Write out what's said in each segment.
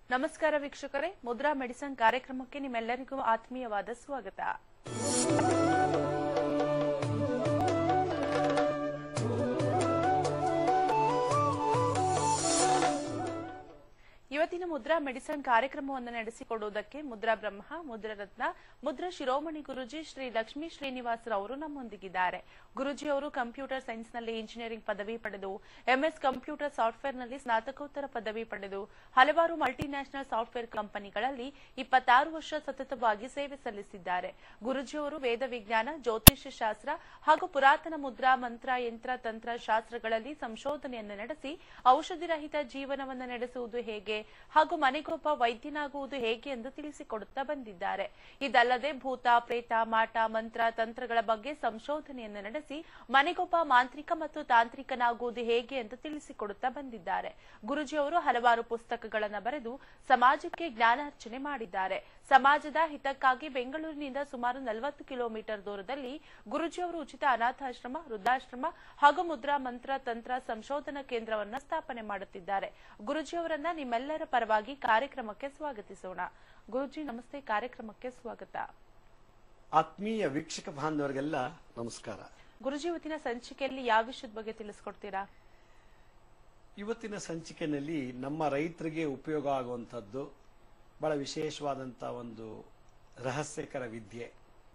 ನಮಸ್ಕಾರ ವೀಕ್ಷಕರೇ ಮುದ್ರಾ ಮೆಡಿಸನ್ ಕಾರ್ಯಕ್ರಮಕ್ಕೆ ನಿಮ್ಮೆಲ್ಲರಿಗೂ ಆತ್ಮೀಯವಾದ ಸ್ವಾಗತ ಇವತ್ತಿನ ಮುದ್ರಾ ಮೆಡಿಸನ್ ಕಾರ್ಯಕ್ರಮವನ್ನು ನಡೆಸಿಕೊಡುವುದಕ್ಕೆ ಮುದ್ರಾ ಬ್ರಹ್ಮ ಮುದ್ರಾ ರತ್ನ ಮುದ್ರಾ ಶಿರೋಮಣಿ ಗುರುಜಿ ಶ್ರೀ ಲಕ್ಷ್ಮೀ ಶ್ರೀನಿವಾಸರವರು ನಮ್ಮೊಂದಿಗಿದ್ದಾರೆ ಗುರುಜಿ ಅವರು ಕಂಪ್ಯೂಟರ್ ಸೈನ್ಸ್ ನಲ್ಲಿ ಇಂಜಿನಿಯರಿಂಗ್ ಪದವಿ ಪಡೆದು ಎಂಎಸ್ ಕಂಪ್ಯೂಟರ್ ಸಾಫ್ಟ್ವೇರ್ ನಲ್ಲಿ ಸ್ನಾತಕೋತ್ತರ ಪದವಿ ಪಡೆದು ಹಲವಾರು ಮಲ್ಟಿನ್ಯಾಷನಲ್ ಸಾಫ್ಟ್ವೇರ್ ಕಂಪನಿಗಳಲ್ಲಿ ಇಪ್ಪತ್ತಾರು ವರ್ಷ ಸತತವಾಗಿ ಸೇವೆ ಸಲ್ಲಿಸಿದ್ದಾರೆ ಗುರುಜಿಯವರು ವೇದ ವಿಜ್ಞಾನ ಜ್ಯೋತಿಷ್ಯ ಶಾಸ್ತ್ರ ಹಾಗೂ ಪುರಾತನ ಮುದ್ರಾ ಮಂತ್ರ ಯಂತ್ರ ತಂತ್ರ ಶಾಸ್ತ್ರಗಳಲ್ಲಿ ಸಂಶೋಧನೆಯನ್ನು ನಡೆಸಿ ಔಷಧಿ ರಹಿತ ಜೀವನವನ್ನು ನಡೆಸುವುದು ಹೇಗೆ ಹಾಗೂ ಮನೆಗೊಬ್ಬ ವೈದ್ಯನಾಗುವುದು ಹೇಗೆ ಎಂದು ತಿಳಿಸಿಕೊಡುತ್ತಾ ಬಂದಿದ್ದಾರೆ ಇದಲ್ಲದೆ ಭೂತ ಪ್ರೇತ ಮಾಟ ಮಂತ್ರ ತಂತ್ರಗಳ ಬಗ್ಗೆ ಸಂಶೋಧನೆಯನ್ನು ನಡೆಸಿ ಮನೆಗೊಬ್ಬ ಮಾಂತ್ರಿಕ ಮತ್ತು ತಾಂತ್ರಿಕನಾಗುವುದು ಹೇಗೆ ಎಂದು ತಿಳಿಸಿಕೊಡುತ್ತಾ ಬಂದಿದ್ದಾರೆ ಗುರುಜಿಯವರು ಹಲವಾರು ಪುಸ್ತಕಗಳನ್ನು ಬರೆದು ಸಮಾಜಕ್ಕೆ ಜ್ಞಾನಾರ್ಚನೆ ಮಾಡಿದ್ದಾರೆ ಸಮಾಜದ ಹಿತಕ್ಕಾಗಿ ಬೆಂಗಳೂರಿನಿಂದ ಸುಮಾರು ನಲವತ್ತು ಕಿಲೋಮೀಟರ್ ದೂರದಲ್ಲಿ ಗುರುಜಿಯವರು ಉಚಿತ ಅನಾಥಾಶ್ರಮ ವೃದ್ಧಾಶ್ರಮ ಹಾಗೂ ಮುದ್ರಾ ಮಂತ್ರ ತಂತ್ರ ಸಂಶೋಧನಾ ಕೇಂದ್ರವನ್ನ ಸ್ಥಾಪನೆ ಮಾಡುತ್ತಿದ್ದಾರೆ ಗುರುಜಿಯವರನ್ನ ನಿಮ್ಮೆಲ್ಲರ ಪರವಾಗಿ ಕಾರ್ಯಕ್ರಮಕ್ಕೆ ಸ್ವಾಗತಿಸೋಣ ಗುರುಜಿ ನಮಸ್ತೆ ಕಾರ್ಯಕ್ರಮಕ್ಕೆ ಸ್ವಾಗತ ಆತ್ಮೀಯ ವೀಕ್ಷಕ ಬಾಂಧವರಿಗೆಲ್ಲ ನಮಸ್ಕಾರ ಗುರುಜಿ ಇವತ್ತಿನ ಸಂಚಿಕೆಯಲ್ಲಿ ಯಾವ ವಿಷಯದ ಬಗ್ಗೆ ತಿಳಿಸ್ಕೊಡ್ತೀರಾ ಇವತ್ತಿನ ಸಂಚಿಕೆಯಲ್ಲಿ ನಮ್ಮ ರೈತರಿಗೆ ಉಪಯೋಗ ಆಗುವಂಥದ್ದು ಬಹಳ ವಿಶೇಷವಾದಂಥ ಒಂದು ರಹಸ್ಯಕರ ವಿದ್ಯೆ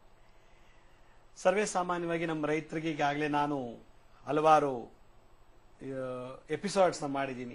ಸರ್ವೇ ಸಾಮಾನ್ಯವಾಗಿ ನಮ್ಮ ರೈತರಿಗೆ ಈಗಾಗಲೇ ನಾನು ಹಲವಾರು ಎಪಿಸೋಡ್ಸ್ನ ಮಾಡಿದ್ದೀನಿ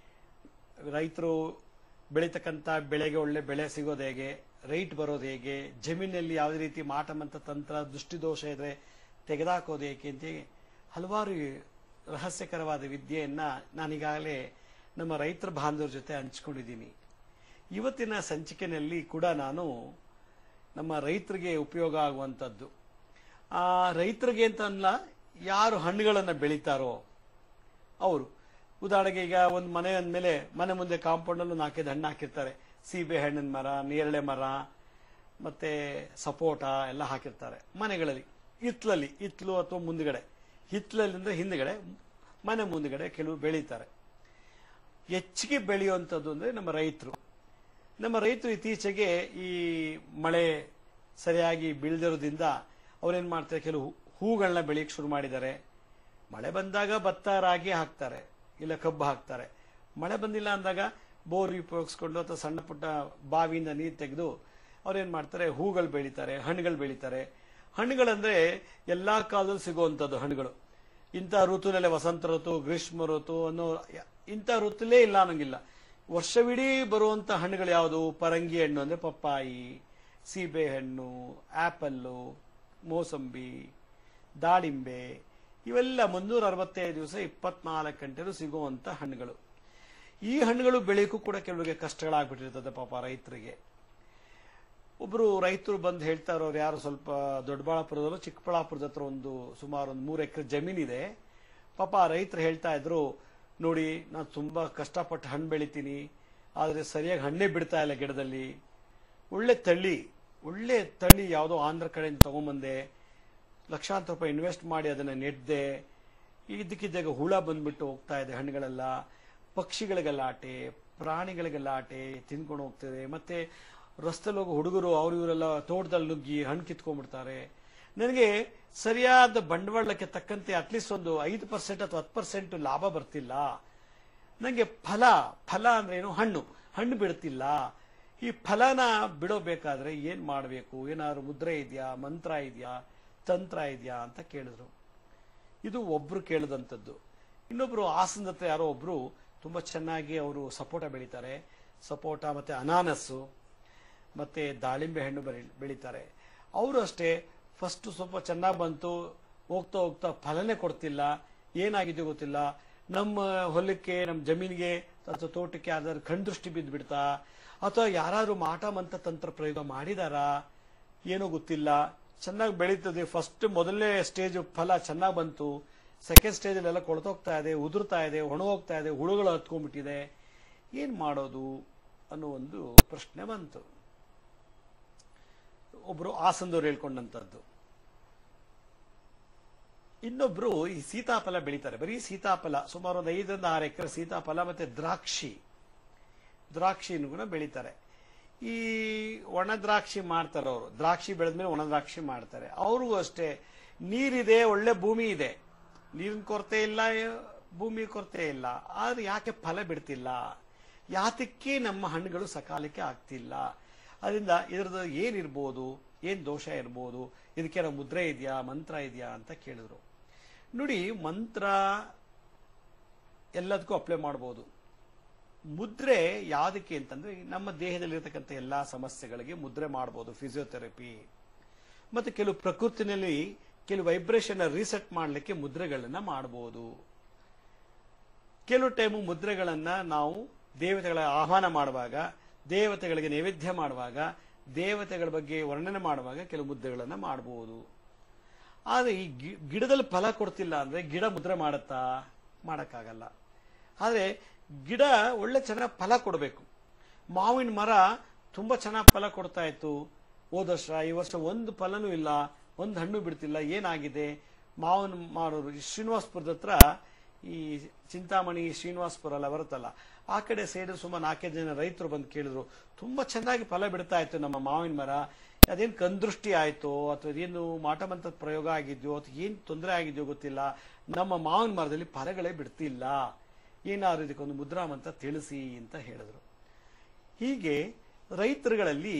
ರೈತರು ಬೆಳೀತಕ್ಕಂಥ ಬೆಳೆಗೆ ಒಳ್ಳೆ ಬೆಳೆ ಸಿಗೋದು ಹೇಗೆ ರೈಟ್ ಬರೋದು ಹೇಗೆ ಜಮೀನಲ್ಲಿ ಯಾವುದೇ ರೀತಿ ಮಾಟಮಂತ ತಂತ್ರ ದೃಷ್ಟಿದೋಷ ಇದ್ರೆ ತೆಗೆದಾಕೋದು ಹೇಗೆ ಅಂತ ಹಲವಾರು ರಹಸ್ಯಕರವಾದ ವಿದ್ಯೆಯನ್ನ ನಾನೀಗಾಗಲೇ ನಮ್ಮ ರೈತರ ಬಾಂಧವರ ಜೊತೆ ಹಂಚ್ಕೊಂಡಿದ್ದೀನಿ ಇವತ್ತಿನ ಸಂಚಿಕೆಯಲ್ಲಿ ಕೂಡ ನಾನು ನಮ್ಮ ರೈತರಿಗೆ ಉಪಯೋಗ ಆಗುವಂಥದ್ದು ಆ ರೈತರಿಗೆ ಅಂತ ಅಲ್ಲ ಯಾರು ಹಣ್ಣುಗಳನ್ನು ಬೆಳೀತಾರೋ ಅವರು ಉದಾಹರಣೆಗೆ ಈಗ ಒಂದು ಮನೆ ಅಂದಮೇಲೆ ಮನೆ ಮುಂದೆ ಕಾಂಪೌಂಡಲ್ಲೂ ನಾಲ್ಕೈದು ಹಣ್ಣು ಹಾಕಿರ್ತಾರೆ ಸೀಬೆ ಹಣ್ಣಿನ ಮರ ನೇರಳೆ ಮರ ಮತ್ತೆ ಸಪೋಟ ಎಲ್ಲ ಹಾಕಿರ್ತಾರೆ ಮನೆಗಳಲ್ಲಿ ಹಿತ್ಲಲ್ಲಿ ಹಿತ್ಲು ಅಥವಾ ಮುಂದ್ಗಡೆ ಹಿತ್ಲಲ್ಲಿ ಅಂದ್ರೆ ಹಿಂದ್ಗಡೆ ಮನೆ ಮುಂದ್ಗಡೆ ಕೆಲವು ಬೆಳೀತಾರೆ ಹೆಚ್ಚಿಗೆ ಬೆಳೆಯುವಂಥದ್ದು ಅಂದ್ರೆ ನಮ್ಮ ರೈತರು ನಮ್ಮ ರೈತರು ಇತ್ತೀಚೆಗೆ ಈ ಮಳೆ ಸರಿಯಾಗಿ ಬೀಳ್ದಿರೋದ್ರಿಂದ ಅವ್ರೇನ್ ಮಾಡ್ತಾರೆ ಕೆಲವು ಹೂಗಳನ್ನ ಬೆಳೆಯಕ್ಕೆ ಶುರು ಮಾಡಿದ್ದಾರೆ ಮಳೆ ಬಂದಾಗ ಭತ್ತ ರಾಗಿ ಹಾಕ್ತಾರೆ ಇಲ್ಲ ಕಬ್ಬು ಹಾಕ್ತಾರೆ ಮಳೆ ಬಂದಿಲ್ಲ ಅಂದಾಗ ಬೋರ್ ಉಪಯೋಗಿಸ್ಕೊಂಡು ಅಥವಾ ಸಣ್ಣ ಪುಟ್ಟ ಬಾವಿಯಿಂದ ನೀರು ತೆಗೆದು ಅವ್ರೇನ್ ಮಾಡ್ತಾರೆ ಹೂಗಳು ಬೆಳೀತಾರೆ ಹಣ್ಣುಗಳು ಬೆಳೀತಾರೆ ಹಣ್ಣುಗಳಂದ್ರೆ ಎಲ್ಲಾ ಕಾಲದಲ್ಲಿ ಸಿಗುವಂಥದ್ದು ಹಣ್ಣುಗಳು ಇಂಥ ಋತುನಲ್ಲೇ ವಸಂತ ಋತು ಗ್ರೀಷ್ಮ ಋತು ಅನ್ನೋ ಇಂಥ ಋತುಲೇ ಇಲ್ಲ ಅನ್ನೋಂಗಿಲ್ಲ ವರ್ಷವಿಡೀ ಬರುವಂತ ಹಣ್ಣುಗಳು ಯಾವುದು ಪರಂಗಿ ಹಣ್ಣು ಅಂದ್ರೆ ಪಪ್ಪಾಯಿ ಸೀಬೆ ಹಣ್ಣು ಆಪಲ್ಲು ಮೋಸಂಬಿ ದಾಳಿಂಬೆ ಇವೆಲ್ಲ ಮುನ್ನೂರ ಅರವತ್ತೈದು ದಿವಸ ಇಪ್ಪತ್ನಾಲ್ಕು ಗಂಟೆಲು ಸಿಗುವಂತ ಹಣ್ಣುಗಳು ಈ ಹಣ್ಣುಗಳು ಬೆಳೆಯಕ್ಕೂ ಕೂಡ ಕೆಲವರಿಗೆ ಕಷ್ಟಗಳಾಗ್ಬಿಟ್ಟಿರ್ತದೆ ಪಾಪ ರೈತರಿಗೆ ಒಬ್ರು ರೈತರು ಬಂದು ಹೇಳ್ತಾ ಇರೋರು ಯಾರು ಸ್ವಲ್ಪ ದೊಡ್ಡಬಳ್ಳಾಪುರದಲ್ಲೂ ಚಿಕ್ಕಬಳ್ಳಾಪುರದ ಹತ್ರ ಒಂದು ಸುಮಾರು ಒಂದು ಮೂರು ಎಕರೆ ಜಮೀನಿದೆ ಪಾಪ ರೈತರು ಹೇಳ್ತಾ ಇದ್ರು ನೋಡಿ ನಾನು ತುಂಬಾ ಕಷ್ಟಪಟ್ಟು ಹಣ್ಣು ಬೆಳಿತೀನಿ ಆದ್ರೆ ಸರಿಯಾಗಿ ಹಣ್ಣೇ ಬಿಡ್ತಾ ಇಲ್ಲ ಗಿಡದಲ್ಲಿ ಒಳ್ಳೆ ತಳಿ ಒಳ್ಳೆ ತಳಿ ಯಾವುದೋ ಆಂಧ್ರ ಕಡೆಯಿಂದ ತಗೊಂಬಂದೆ ಲಕ್ಷಾಂತರ ರೂಪಾಯಿ ಇನ್ವೆಸ್ಟ್ ಮಾಡಿ ಅದನ್ನ ನೆಡ್ದೆ ಇದಕ್ಕಿದ್ದಾಗ ಹುಳ ಬಂದ್ಬಿಟ್ಟು ಹೋಗ್ತಾ ಇದೆ ಹಣ್ಣುಗಳೆಲ್ಲ ಪಕ್ಷಿಗಳಿಗೆಲ್ಲ ಆಟೆ ಪ್ರಾಣಿಗಳಿಗೆಲ್ಲ ಆಟೆ ತಿನ್ಕೊಂಡು ಹೋಗ್ತದೆ ಮತ್ತೆ ರಸ್ತೆಲಿ ಹೋಗೋ ಹುಡುಗರು ಅವ್ರು ಇವರೆಲ್ಲ ತೋಟದಲ್ಲಿ ನುಗ್ಗಿ ಹಣ್ಣು ಕಿತ್ಕೊಂಡ್ಬಿಡ್ತಾರೆ ನನಗೆ ಸರಿಯಾದ ಬಂಡವಾಳಕ್ಕೆ ತಕ್ಕಂತೆ ಅಟ್ಲೀಸ್ಟ್ ಒಂದು ಐದು ಪರ್ಸೆಂಟ್ ಅಥವಾ ಹತ್ತು ಪರ್ಸೆಂಟ್ ಲಾಭ ಬರ್ತಿಲ್ಲ ನನಗೆ ಫಲ ಫಲ ಅಂದ್ರೆ ಏನು ಹಣ್ಣು ಹಣ್ಣು ಬಿಡ್ತಿಲ್ಲ ಈ ಫಲನ ಬಿಡೋಬೇಕಾದ್ರೆ ಏನ್ ಮಾಡಬೇಕು ಏನಾದ್ರು ಮುದ್ರೆ ಇದೆಯಾ ಮಂತ್ರ ಇದೆಯಾ ತಂತ್ರ ಇದೆಯಾ ಅಂತ ಕೇಳಿದ್ರು ಇದು ಒಬ್ರು ಕೇಳಿದಂಥದ್ದು ಇನ್ನೊಬ್ರು ಹಾಸನದ ಹತ್ರ ಯಾರೋ ಒಬ್ರು ತುಂಬಾ ಚೆನ್ನಾಗಿ ಅವರು ಸಪೋಟ ಬೆಳೀತಾರೆ ಸಪೋಟ ಮತ್ತೆ ಅನಾನಸ್ಸು ಮತ್ತೆ ದಾಳಿಂಬೆ ಹಣ್ಣು ಬೆಳಿ- ಬೆಳೀತಾರೆ ಅವರು ಅಷ್ಟೇ ಫಸ್ಟ್ ಸ್ವಲ್ಪ ಚೆನ್ನಾಗಿ ಬಂತು ಹೋಗ್ತಾ ಹೋಗ್ತಾ ಫಲನೇ ಕೊಡ್ತಿಲ್ಲ ಏನಾಗಿದೆ ಗೊತ್ತಿಲ್ಲ ನಮ್ಮ ಹೊಲಕ್ಕೆ ನಮ್ಮ ಜಮೀನಿಗೆ ಅಥವಾ ತೋಟಕ್ಕೆ ಯಾವ್ದಾದ್ರು ಕಣ್ದೃಷ್ಟಿ ಬಿದ್ದು ಬಿಡ್ತಾ ಅಥವಾ ಯಾರಾದ್ರೂ ಮಾಟ ಮಂತ್ರ ತಂತ್ರ ಪ್ರಯೋಗ ಮಾಡಿದಾರಾ ಏನೋ ಗೊತ್ತಿಲ್ಲ ಚೆನ್ನಾಗಿ ಬೆಳೀತದೆ ಫಸ್ಟ್ ಮೊದಲನೇ ಸ್ಟೇಜ್ ಫಲ ಚೆನ್ನಾಗಿ ಬಂತು ಸೆಕೆಂಡ್ ಸ್ಟೇಜ್ ಎಲ್ಲ ಕೊಳ್ತೋಗ್ತಾ ಇದೆ ಉದುರ್ತಾ ಇದೆ ಒಣಗೋಗ್ತಾ ಇದೆ ಹುಳುಗಳು ಹತ್ಕೊಂಡ್ಬಿಟ್ಟಿದೆ ಏನ್ ಮಾಡೋದು ಅನ್ನೋ ಒಂದು ಪ್ರಶ್ನೆ ಬಂತು ಒಬ್ರು ಹಾಸನದವ್ರು ಹೇಳ್ಕೊಂಡಂತದ್ದು ಇನ್ನೊಬ್ರು ಈ ಸೀತಾಫಲ ಬೆಳೀತಾರೆ ಬರೀ ಸೀತಾಫಲ ಸುಮಾರು ಒಂದು ಐದರಿಂದ ಆರು ಎಕರೆ ಸೀತಾಫಲ ಮತ್ತೆ ದ್ರಾಕ್ಷಿ ದ್ರಾಕ್ಷಿನೂ ಕೂಡ ಬೆಳೀತಾರೆ ಈ ಒಣ ದ್ರಾಕ್ಷಿ ಮಾಡ್ತಾರೆ ಅವರು ದ್ರಾಕ್ಷಿ ಬೆಳೆದ್ಮೇಲೆ ಒಣ ದ್ರಾಕ್ಷಿ ಮಾಡ್ತಾರೆ ಅವ್ರಿಗೂ ಅಷ್ಟೇ ನೀರಿದೆ ಒಳ್ಳೆ ಭೂಮಿ ಇದೆ ನೀರಿನ ಕೊರತೆ ಇಲ್ಲ ಭೂಮಿ ಕೊರತೆ ಇಲ್ಲ ಆದ್ರೆ ಯಾಕೆ ಫಲ ಬಿಡ್ತಿಲ್ಲ ಯಾತಕ್ಕೆ ನಮ್ಮ ಹಣ್ಣುಗಳು ಸಕಾಲಕ್ಕೆ ಆಗ್ತಿಲ್ಲ ಅದರಿಂದ ಇದರದ್ದು ಏನಿರ್ಬೋದು ಏನ್ ದೋಷ ಇರ್ಬೋದು ಇದಕ್ಕೆ ಮುದ್ರೆ ಇದೆಯಾ ಮಂತ್ರ ಇದೆಯಾ ಅಂತ ಕೇಳಿದ್ರು ನೋಡಿ ಮಂತ್ರ ಎಲ್ಲದಕ್ಕೂ ಅಪ್ಲೈ ಮಾಡ್ಬೋದು ಮುದ್ರೆ ಯಾವುದಕ್ಕೆ ಅಂತಂದ್ರೆ ನಮ್ಮ ದೇಹದಲ್ಲಿರ್ತಕ್ಕಂಥ ಎಲ್ಲಾ ಸಮಸ್ಯೆಗಳಿಗೆ ಮುದ್ರೆ ಮಾಡಬಹುದು ಫಿಸಿಯೋಥೆರಪಿ ಮತ್ತೆ ಕೆಲವು ಪ್ರಕೃತಿನಲ್ಲಿ ಕೆಲವು ವೈಬ್ರೇಷನ್ ರೀಸೆಟ್ ಮಾಡಲಿಕ್ಕೆ ಮುದ್ರೆಗಳನ್ನ ಮಾಡಬಹುದು ಕೆಲವು ಟೈಮು ಮುದ್ರೆಗಳನ್ನ ನಾವು ದೇವತೆಗಳ ಆಹ್ವಾನ ಮಾಡುವಾಗ ದೇವತೆಗಳಿಗೆ ನೈವೇದ್ಯ ಮಾಡುವಾಗ ದೇವತೆಗಳ ಬಗ್ಗೆ ವರ್ಣನೆ ಮಾಡುವಾಗ ಕೆಲವು ಮುದ್ರೆಗಳನ್ನ ಮಾಡಬಹುದು ಆದ್ರೆ ಈ ಗಿ- ಗಿಡದಲ್ಲಿ ಫಲ ಕೊಡ್ತಿಲ್ಲ ಅಂದ್ರೆ ಗಿಡ ಮುದ್ರೆ ಮಾಡುತ್ತಾ ಮಾಡಕ್ಕಾಗಲ್ಲ ಆದ್ರೆ ಗಿಡ ಒಳ್ಳೆ ಚೆನ್ನಾಗಿ ಫಲ ಕೊಡಬೇಕು ಮಾವಿನ ಮರ ತುಂಬಾ ಚೆನ್ನಾಗಿ ಫಲ ಕೊಡ್ತಾ ಇತ್ತು ಹೋದ ವರ್ಷ ಈ ವರ್ಷ ಒಂದು ಫಲನೂ ಇಲ್ಲ ಒಂದು ಹಣ್ಣು ಬಿಡ್ತಿಲ್ಲ ಏನಾಗಿದೆ ಮಾವಿನ ಮಾರೋರು ಈ ಶ್ರೀನಿವಾಸ್ಪುರದ ಹತ್ರ ಈ ಚಿಂತಾಮಣಿ ಶ್ರೀನಿವಾಸ್ಪುರ ಎಲ್ಲ ಬರುತ್ತಲ್ಲ ಆ ಕಡೆ ಸೈಡ್ ಸುಮಾರು ನಾಲ್ಕೈದು ಜನ ರೈತರು ಬಂದು ಕೇಳಿದ್ರು ತುಂಬಾ ಚೆನ್ನಾಗಿ ಫಲ ಬಿಡ್ತಾ ಇತ್ತು ನಮ್ಮ ಮಾವಿನ ಮರ ಅದೇನು ಕಂದೃಷ್ಟಿ ಆಯ್ತೋ ಅಥವಾ ಅದೇನು ಮಾಟಮಂತ್ರದ ಪ್ರಯೋಗ ಆಗಿದ್ಯೋ ಅಥವಾ ಏನ್ ತೊಂದರೆ ಆಗಿದ್ಯೋ ಗೊತ್ತಿಲ್ಲ ನಮ್ಮ ಮಾವಿನ ಮರದಲ್ಲಿ ಫಲಗಳೇ ಬಿಡ್ತಿಲ್ಲ ಏನಾದ್ರು ಇದಕ್ಕೊಂದು ಮುದ್ರಾಮಂತ್ರ ತಿಳಿಸಿ ಅಂತ ಹೇಳಿದ್ರು ಹೀಗೆ ರೈತರುಗಳಲ್ಲಿ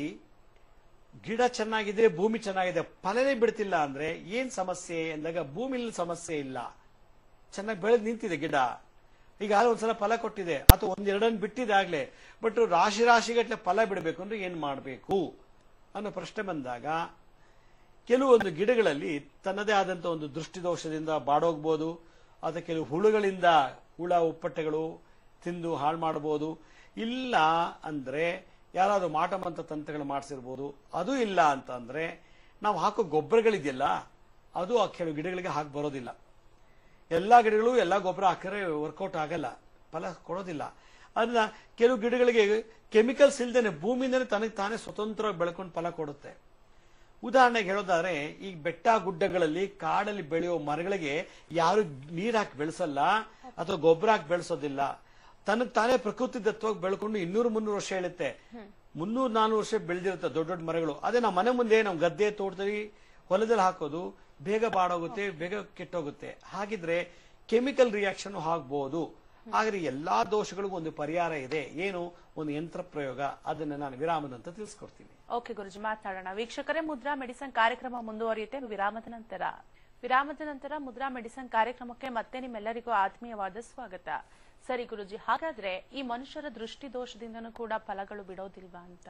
ಗಿಡ ಚೆನ್ನಾಗಿದೆ ಭೂಮಿ ಚೆನ್ನಾಗಿದೆ ಫಲನೇ ಬಿಡ್ತಿಲ್ಲ ಅಂದ್ರೆ ಏನ್ ಸಮಸ್ಯೆ ಅಂದಾಗ ಭೂಮಿಲಿ ಸಮಸ್ಯೆ ಇಲ್ಲ ಚೆನ್ನಾಗಿ ಬೆಳೆದು ನಿಂತಿದೆ ಗಿಡ ಈಗ ಒಂದ್ಸಲ ಫಲ ಕೊಟ್ಟಿದೆ ಅಥವಾ ಒಂದೆರಡನ್ನು ಬಿಟ್ಟಿದೆ ಆಗ್ಲೇ ಬಟ್ ರಾಶಿ ರಾಶಿಗಟ್ಟಲೆ ಫಲ ಬಿಡಬೇಕು ಅಂದ್ರೆ ಏನ್ ಮಾಡಬೇಕು ಅನ್ನೋ ಪ್ರಶ್ನೆ ಬಂದಾಗ ಕೆಲವೊಂದು ಗಿಡಗಳಲ್ಲಿ ತನ್ನದೇ ಆದಂತ ಒಂದು ದೃಷ್ಟಿದೋಷದಿಂದ ಬಾಡೋಗ್ಬೋದು ಅಥವಾ ಕೆಲವು ಹುಳುಗಳಿಂದ ಹುಳ ಉಪ್ಪಟ್ಟೆಗಳು ತಿಂದು ಹಾಳು ಮಾಡಬಹುದು ಇಲ್ಲ ಅಂದ್ರೆ ಯಾರಾದ್ರೂ ಮಾಟಮಂತ ತಂತ್ರಗಳು ಮಾಡಿಸಿರ್ಬೋದು ಅದು ಇಲ್ಲ ಅಂತ ಅಂದ್ರೆ ನಾವು ಹಾಕೋ ಗೊಬ್ಬರಗಳಿದೆಯಲ್ಲ ಅದು ಆ ಕೆಲವು ಗಿಡಗಳಿಗೆ ಹಾಕಿ ಬರೋದಿಲ್ಲ ಎಲ್ಲಾ ಗಿಡಗಳು ಎಲ್ಲಾ ಗೊಬ್ಬರ ಹಾಕಿದ್ರೆ ವರ್ಕೌಟ್ ಆಗಲ್ಲ ಫಲ ಕೊಡೋದಿಲ್ಲ ಅದನ್ನ ಕೆಲವು ಗಿಡಗಳಿಗೆ ಕೆಮಿಕಲ್ಸ್ ಇಲ್ದೇನೆ ಭೂಮಿಯಿಂದನೇ ತನಗೆ ತಾನೇ ಸ್ವತಂತ್ರವಾಗಿ ಬೆಳ್ಕೊಂಡು ಫಲ ಕೊಡುತ್ತೆ ಉದಾಹರಣೆಗೆ ಹೇಳೋದಾದ್ರೆ ಈ ಬೆಟ್ಟ ಗುಡ್ಡಗಳಲ್ಲಿ ಕಾಡಲ್ಲಿ ಬೆಳೆಯೋ ಮರಗಳಿಗೆ ಯಾರು ನೀರ್ ಹಾಕಿ ಬೆಳೆಸಲ್ಲ ಅಥವಾ ಗೊಬ್ಬರ ಹಾಕಿ ಬೆಳೆಸೋದಿಲ್ಲ ತನಗ್ ತಾನೇ ಪ್ರಕೃತಿ ದತ್ತವಾಗಿ ಬೆಳ್ಕೊಂಡು ಇನ್ನೂರು ಮುನ್ನೂರು ವರ್ಷ ಹೇಳುತ್ತೆ ಮುನ್ನೂರು ನಾನೂರು ವರ್ಷ ಬೆಳೆದಿರುತ್ತೆ ದೊಡ್ಡ ದೊಡ್ಡ ಮರಗಳು ಅದೇ ನಮ್ಮ ಮನೆ ಮುಂದೆ ನಮ್ಮ ಗದ್ದೆ ತೋಟದಲ್ಲಿ ಹೊಲದಲ್ಲಿ ಹಾಕೋದು ಬೇಗ ಬಾಡೋಗುತ್ತೆ ಬೇಗ ಕೆಟ್ಟೋಗುತ್ತೆ ಹಾಗಿದ್ರೆ ಕೆಮಿಕಲ್ ರಿಯಾಕ್ಷನ್ ಆಗ್ಬಹುದು ಆದ್ರೆ ಎಲ್ಲಾ ದೋಷಗಳಿಗೂ ಒಂದು ಪರಿಹಾರ ಇದೆ ಏನು ಒಂದು ಯಂತ್ರ ಪ್ರಯೋಗ ಅದನ್ನ ನಾನು ವಿರಾಮದಂತ ತಿಳಿಸ್ಕೊಡ್ತೀನಿ ಓಕೆ ಗುರುಜಿ ಮಾತನಾಡೋಣ ವೀಕ್ಷಕರೇ ಮುದ್ರಾ ಮೆಡಿಸನ್ ಕಾರ್ಯಕ್ರಮ ಮುಂದುವರಿಯುತ್ತೆ ವಿರಾಮದ ನಂತರ ವಿರಾಮದ ನಂತರ ಮುದ್ರಾ ಮೆಡಿಸನ್ ಕಾರ್ಯಕ್ರಮಕ್ಕೆ ಮತ್ತೆ ನಿಮ್ಮೆಲ್ಲರಿಗೂ ಆತ್ಮೀಯವಾದ ಸ್ವಾಗತ ಸರಿ ಗುರುಜಿ ಹಾಗಾದ್ರೆ ಈ ಮನುಷ್ಯರ ದೃಷ್ಟಿ ದೋಷದಿಂದನೂ ಕೂಡ ಫಲಗಳು ಬಿಡೋದಿಲ್ವಾ ಅಂತ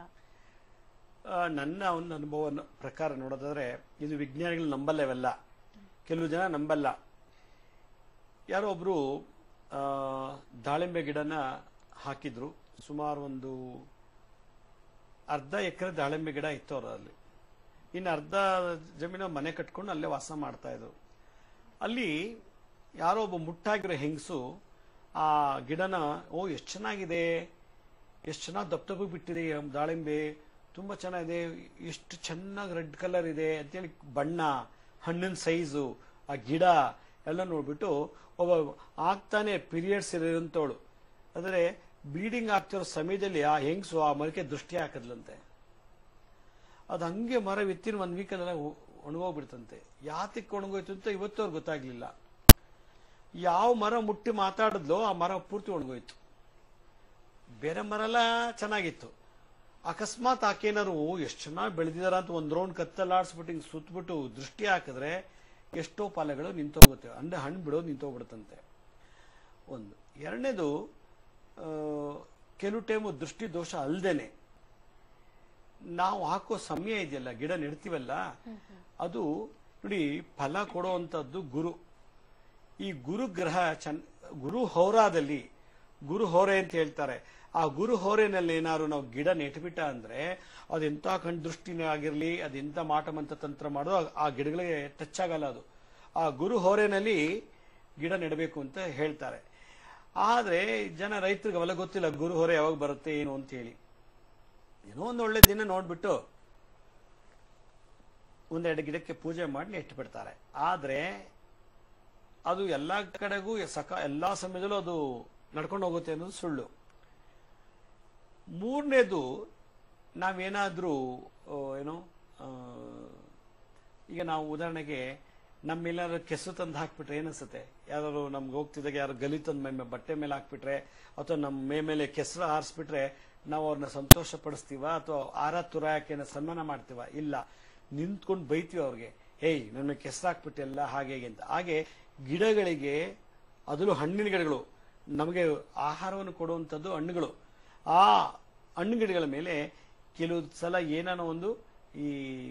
ಆ, ನನ್ನ ಒಂದು ಅನುಭವ ಪ್ರಕಾರ ನೋಡೋದಾದ್ರೆ ಇದು ವಿಜ್ಞಾನಿಗಳು ನಂಬಲ್ಲವೆಲ್ಲ ಕೆಲವು ಜನ ನಂಬಲ್ಲ ಯಾರೋ ಒಬ್ರು ಆ, ದಾಳಿಂಬೆ ಗಿಡನ ಹಾಕಿದ್ರು ಸುಮಾರು ಒಂದು ಅರ್ಧ ಎಕರೆ ದಾಳಿಂಬೆ ಗಿಡ ಇತ್ತು ಅವರಲ್ಲಿ ಇನ್ನು ಅರ್ಧ ಜಮೀನು ಮನೆ ಕಟ್ಕೊಂಡು ಅಲ್ಲೇ ವಾಸ ಮಾಡ್ತಾ ಇದ್ರು ಅಲ್ಲಿ ಯಾರೋ ಒಬ್ಬ ಮುಟ್ಟಾಗಿರೋ ಹೆಂಗಸು ಆ ಗಿಡನ ಓ ಎಷ್ಟು ಚೆನ್ನಾಗಿದೆ ಎಷ್ಟು ಚೆನ್ನಾಗಿ ದಪ್ಪ ದಪ್ಪ ಬಿಟ್ಟಿದೆ ಈ ದಾಳಿಂಬೆ ತುಂಬಾ ಚೆನ್ನಾಗಿದೆ ಎಷ್ಟು ಚೆನ್ನಾಗಿ ರೆಡ್ ಕಲರ್ ಇದೆ ಅಂತೇಳಿ ಬಣ್ಣ ಹಣ್ಣಿನ ಸೈಜು ಆ ಗಿಡ ಎಲ್ಲ ನೋಡ್ಬಿಟ್ಟು ಒಬ್ಬ ಆಗ್ತಾನೆ ಪೀರಿಯಡ್ಸ್ ಇರೋಂಥವಳು ಅಂದ್ರೆ ಬ್ಲೀಡಿಂಗ್ ಆಗ್ತಿರೋ ಸಮಯದಲ್ಲಿ ಆ ಹೆಂಗಸು ಆ ಮರಕ್ಕೆ ದೃಷ್ಟಿ ಹಾಕದ್ಲಂತೆ ಅದು ಹಂಗೆ ಮರ ವಿತ್ತಿನ ಒಂದ್ ವೀಕಲ್ಲೆಲ್ಲ ಒಣಗೋಗ್ಬಿಡ್ತಂತೆ ಯಾತಕ್ಕೆ ಒಣಗೋಯ್ತು ಅಂತ ಇವತ್ತವ್ರಿಗೆ ಗೊತ್ತಾಗ್ಲಿಲ್ಲ ಯಾವ ಮರ ಮುಟ್ಟಿ ಮಾತಾಡಿದ್ಲೋ ಆ ಮರ ಪೂರ್ತಿ ಒಣಗೋಯ್ತು ಬೇರೆ ಮರ ಎಲ್ಲ ಚೆನ್ನಾಗಿತ್ತು ಅಕಸ್ಮಾತ್ ಆಕೇನಾರು ಎಷ್ಟು ಚೆನ್ನಾಗಿ ಬೆಳೆದಿದಾರ ಅಂತ ಒಂದ್ ರೌಂಡ್ ಕತ್ತಲಾಡ್ಸ್ಬಿಟ್ಟು ಹಿಂಗ್ ಸುತ್ತಬಿಟ್ಟು ದೃಷ್ಟಿ ಹಾಕಿದ್ರೆ ಎಷ್ಟೋ ಫಲಗಳು ನಿಂತೋಗುತ್ತೆ ಅಂದ್ರೆ ಹಣ್ಣು ಬಿಡೋದು ನಿಂತೋಗ್ಬಿಡುತ್ತಂತೆ ಒಂದು ಎರಡನೇದು ಆ, ಕೆಲವು ಟೈಮು ದೃಷ್ಟಿ ದೋಷ ಅಲ್ದೇನೆ ನಾವು ಹಾಕೋ ಸಮಯ ಇದೆಯಲ್ಲ ಗಿಡ ನೆಡ್ತೀವಲ್ಲ ಅದು ನೋಡಿ ಫಲ ಕೊಡುವಂತದ್ದು ಗುರು ಈ ಗುರು ಗ್ರಹ ಚನ್ ಗುರು ಹೌರಾದಲ್ಲಿ ಗುರು ಹೋರೆ ಅಂತ ಹೇಳ್ತಾರೆ ಆ ಗುರು ಹೋರೆನಲ್ಲಿ ಏನಾದ್ರು ನಾವು ಗಿಡ ನೆಟ್ಬಿಟ್ಟ ಅಂದ್ರೆ ಅದೆಂತ ಕಣ್ ದೃಷ್ಟಿನೇ ಆಗಿರ್ಲಿ ಅದೆಂತ ಮಾಟಮಂತ ತಂತ್ರ ಮಾಡೋದು ಆ- ಆ ಗಿಡಗಳಿಗೆ ಟಚ್ ಆಗಲ್ಲ ಅದು ಆ ಗುರು ಹೋರೆನಲ್ಲಿ ಗಿಡ ನೆಡಬೇಕು ಅಂತ ಹೇಳ್ತಾರೆ ಆದ್ರೆ ಜನ ರೈತರಿಗೆ ಅವೆಲ್ಲ ಗೊತ್ತಿಲ್ಲ ಗುರು ಹೊರೆ ಯಾವಾಗ ಬರುತ್ತೆ ಏನು ಅಂತ ಹೇಳಿ ಏನೋ ಒಂದು ಒಳ್ಳೆ ದಿನ ನೋಡ್ಬಿಟ್ಟು ಒಂದೆರಡು ಗಿಡಕ್ಕೆ ಪೂಜೆ ಮಾಡಿ ನೆಟ್ಟು ಬಿಡ್ತಾರೆ ಆದ್ರೆ ಅದು ಎಲ್ಲಾ ಕಡೆಗೂ ಸಕ ಎಲ್ಲಾ ಸಮಯದಲ್ಲೂ ಅದು ನಡ್ಕೊಂಡು ಹೋಗುತ್ತೆ ಅನ್ನೋದು ಸುಳ್ಳು ಮೂರನೇದು ನಾವೇನಾದ್ರೂ ಆ, ಏನು ಆ, ಈಗ ನಾವು ಉದಾಹರಣೆಗೆ ನಮ್ಮೆಲ್ಲಾರು ಕೆಸರು ತಂದು ಹಾಕ್ಬಿಟ್ರೆ ಏನಿಸುತ್ತೆ ಯಾರು ನಮ್ಗೆ ಹೋಗ್ತಿದ್ದಾಗ ಯಾರು ಗಲಿ ತಂದು ಮೈ ಬಟ್ಟೆ ಮೇಲೆ ಹಾಕ್ಬಿಟ್ರೆ ಅಥವಾ ನಮ್ಮ ಮೈ ಮೇಲೆ ಕೆಸರು ಹಾರಿಸ್ಬಿಟ್ರೆ ನಾವು ಅವ್ರನ್ನ ಸಂತೋಷ ಪಡಿಸ್ತೀವ ಅಥವಾ ಆರ ತುರಾಯಕೆನ ಸನ್ಮಾನ ಮಾಡ್ತೀವ ಇಲ್ಲ ನಿಂತ್ಕೊಂಡು ಬೈತೀವಿ ಅವ್ರಿಗೆ ಹೇಯ್ ನನ್ನ ಕೆಸರು ಹಾಕ್ಬಿಟ್ಟೆಲ್ಲ ಹಾಗೆ ಹೀಗೆ ಅಂತ ಹಾಗೆ ಗಿಡಗಳಿಗೆ ಅದರಲ್ಲೂ ಹಣ್ಣಿನ ಗಿಡಗಳು ನಮಗೆ ಆಹಾರವನ್ನು ಕೊಡುವಂಥದ್ದು ಹಣ್ಣುಗಳು ಆ ಹಣ್ಣು ಗಿಡಗಳ ಮೇಲೆ ಕೆಲವು ಸಲ ಏನಾನೋ ಒಂದು ಈ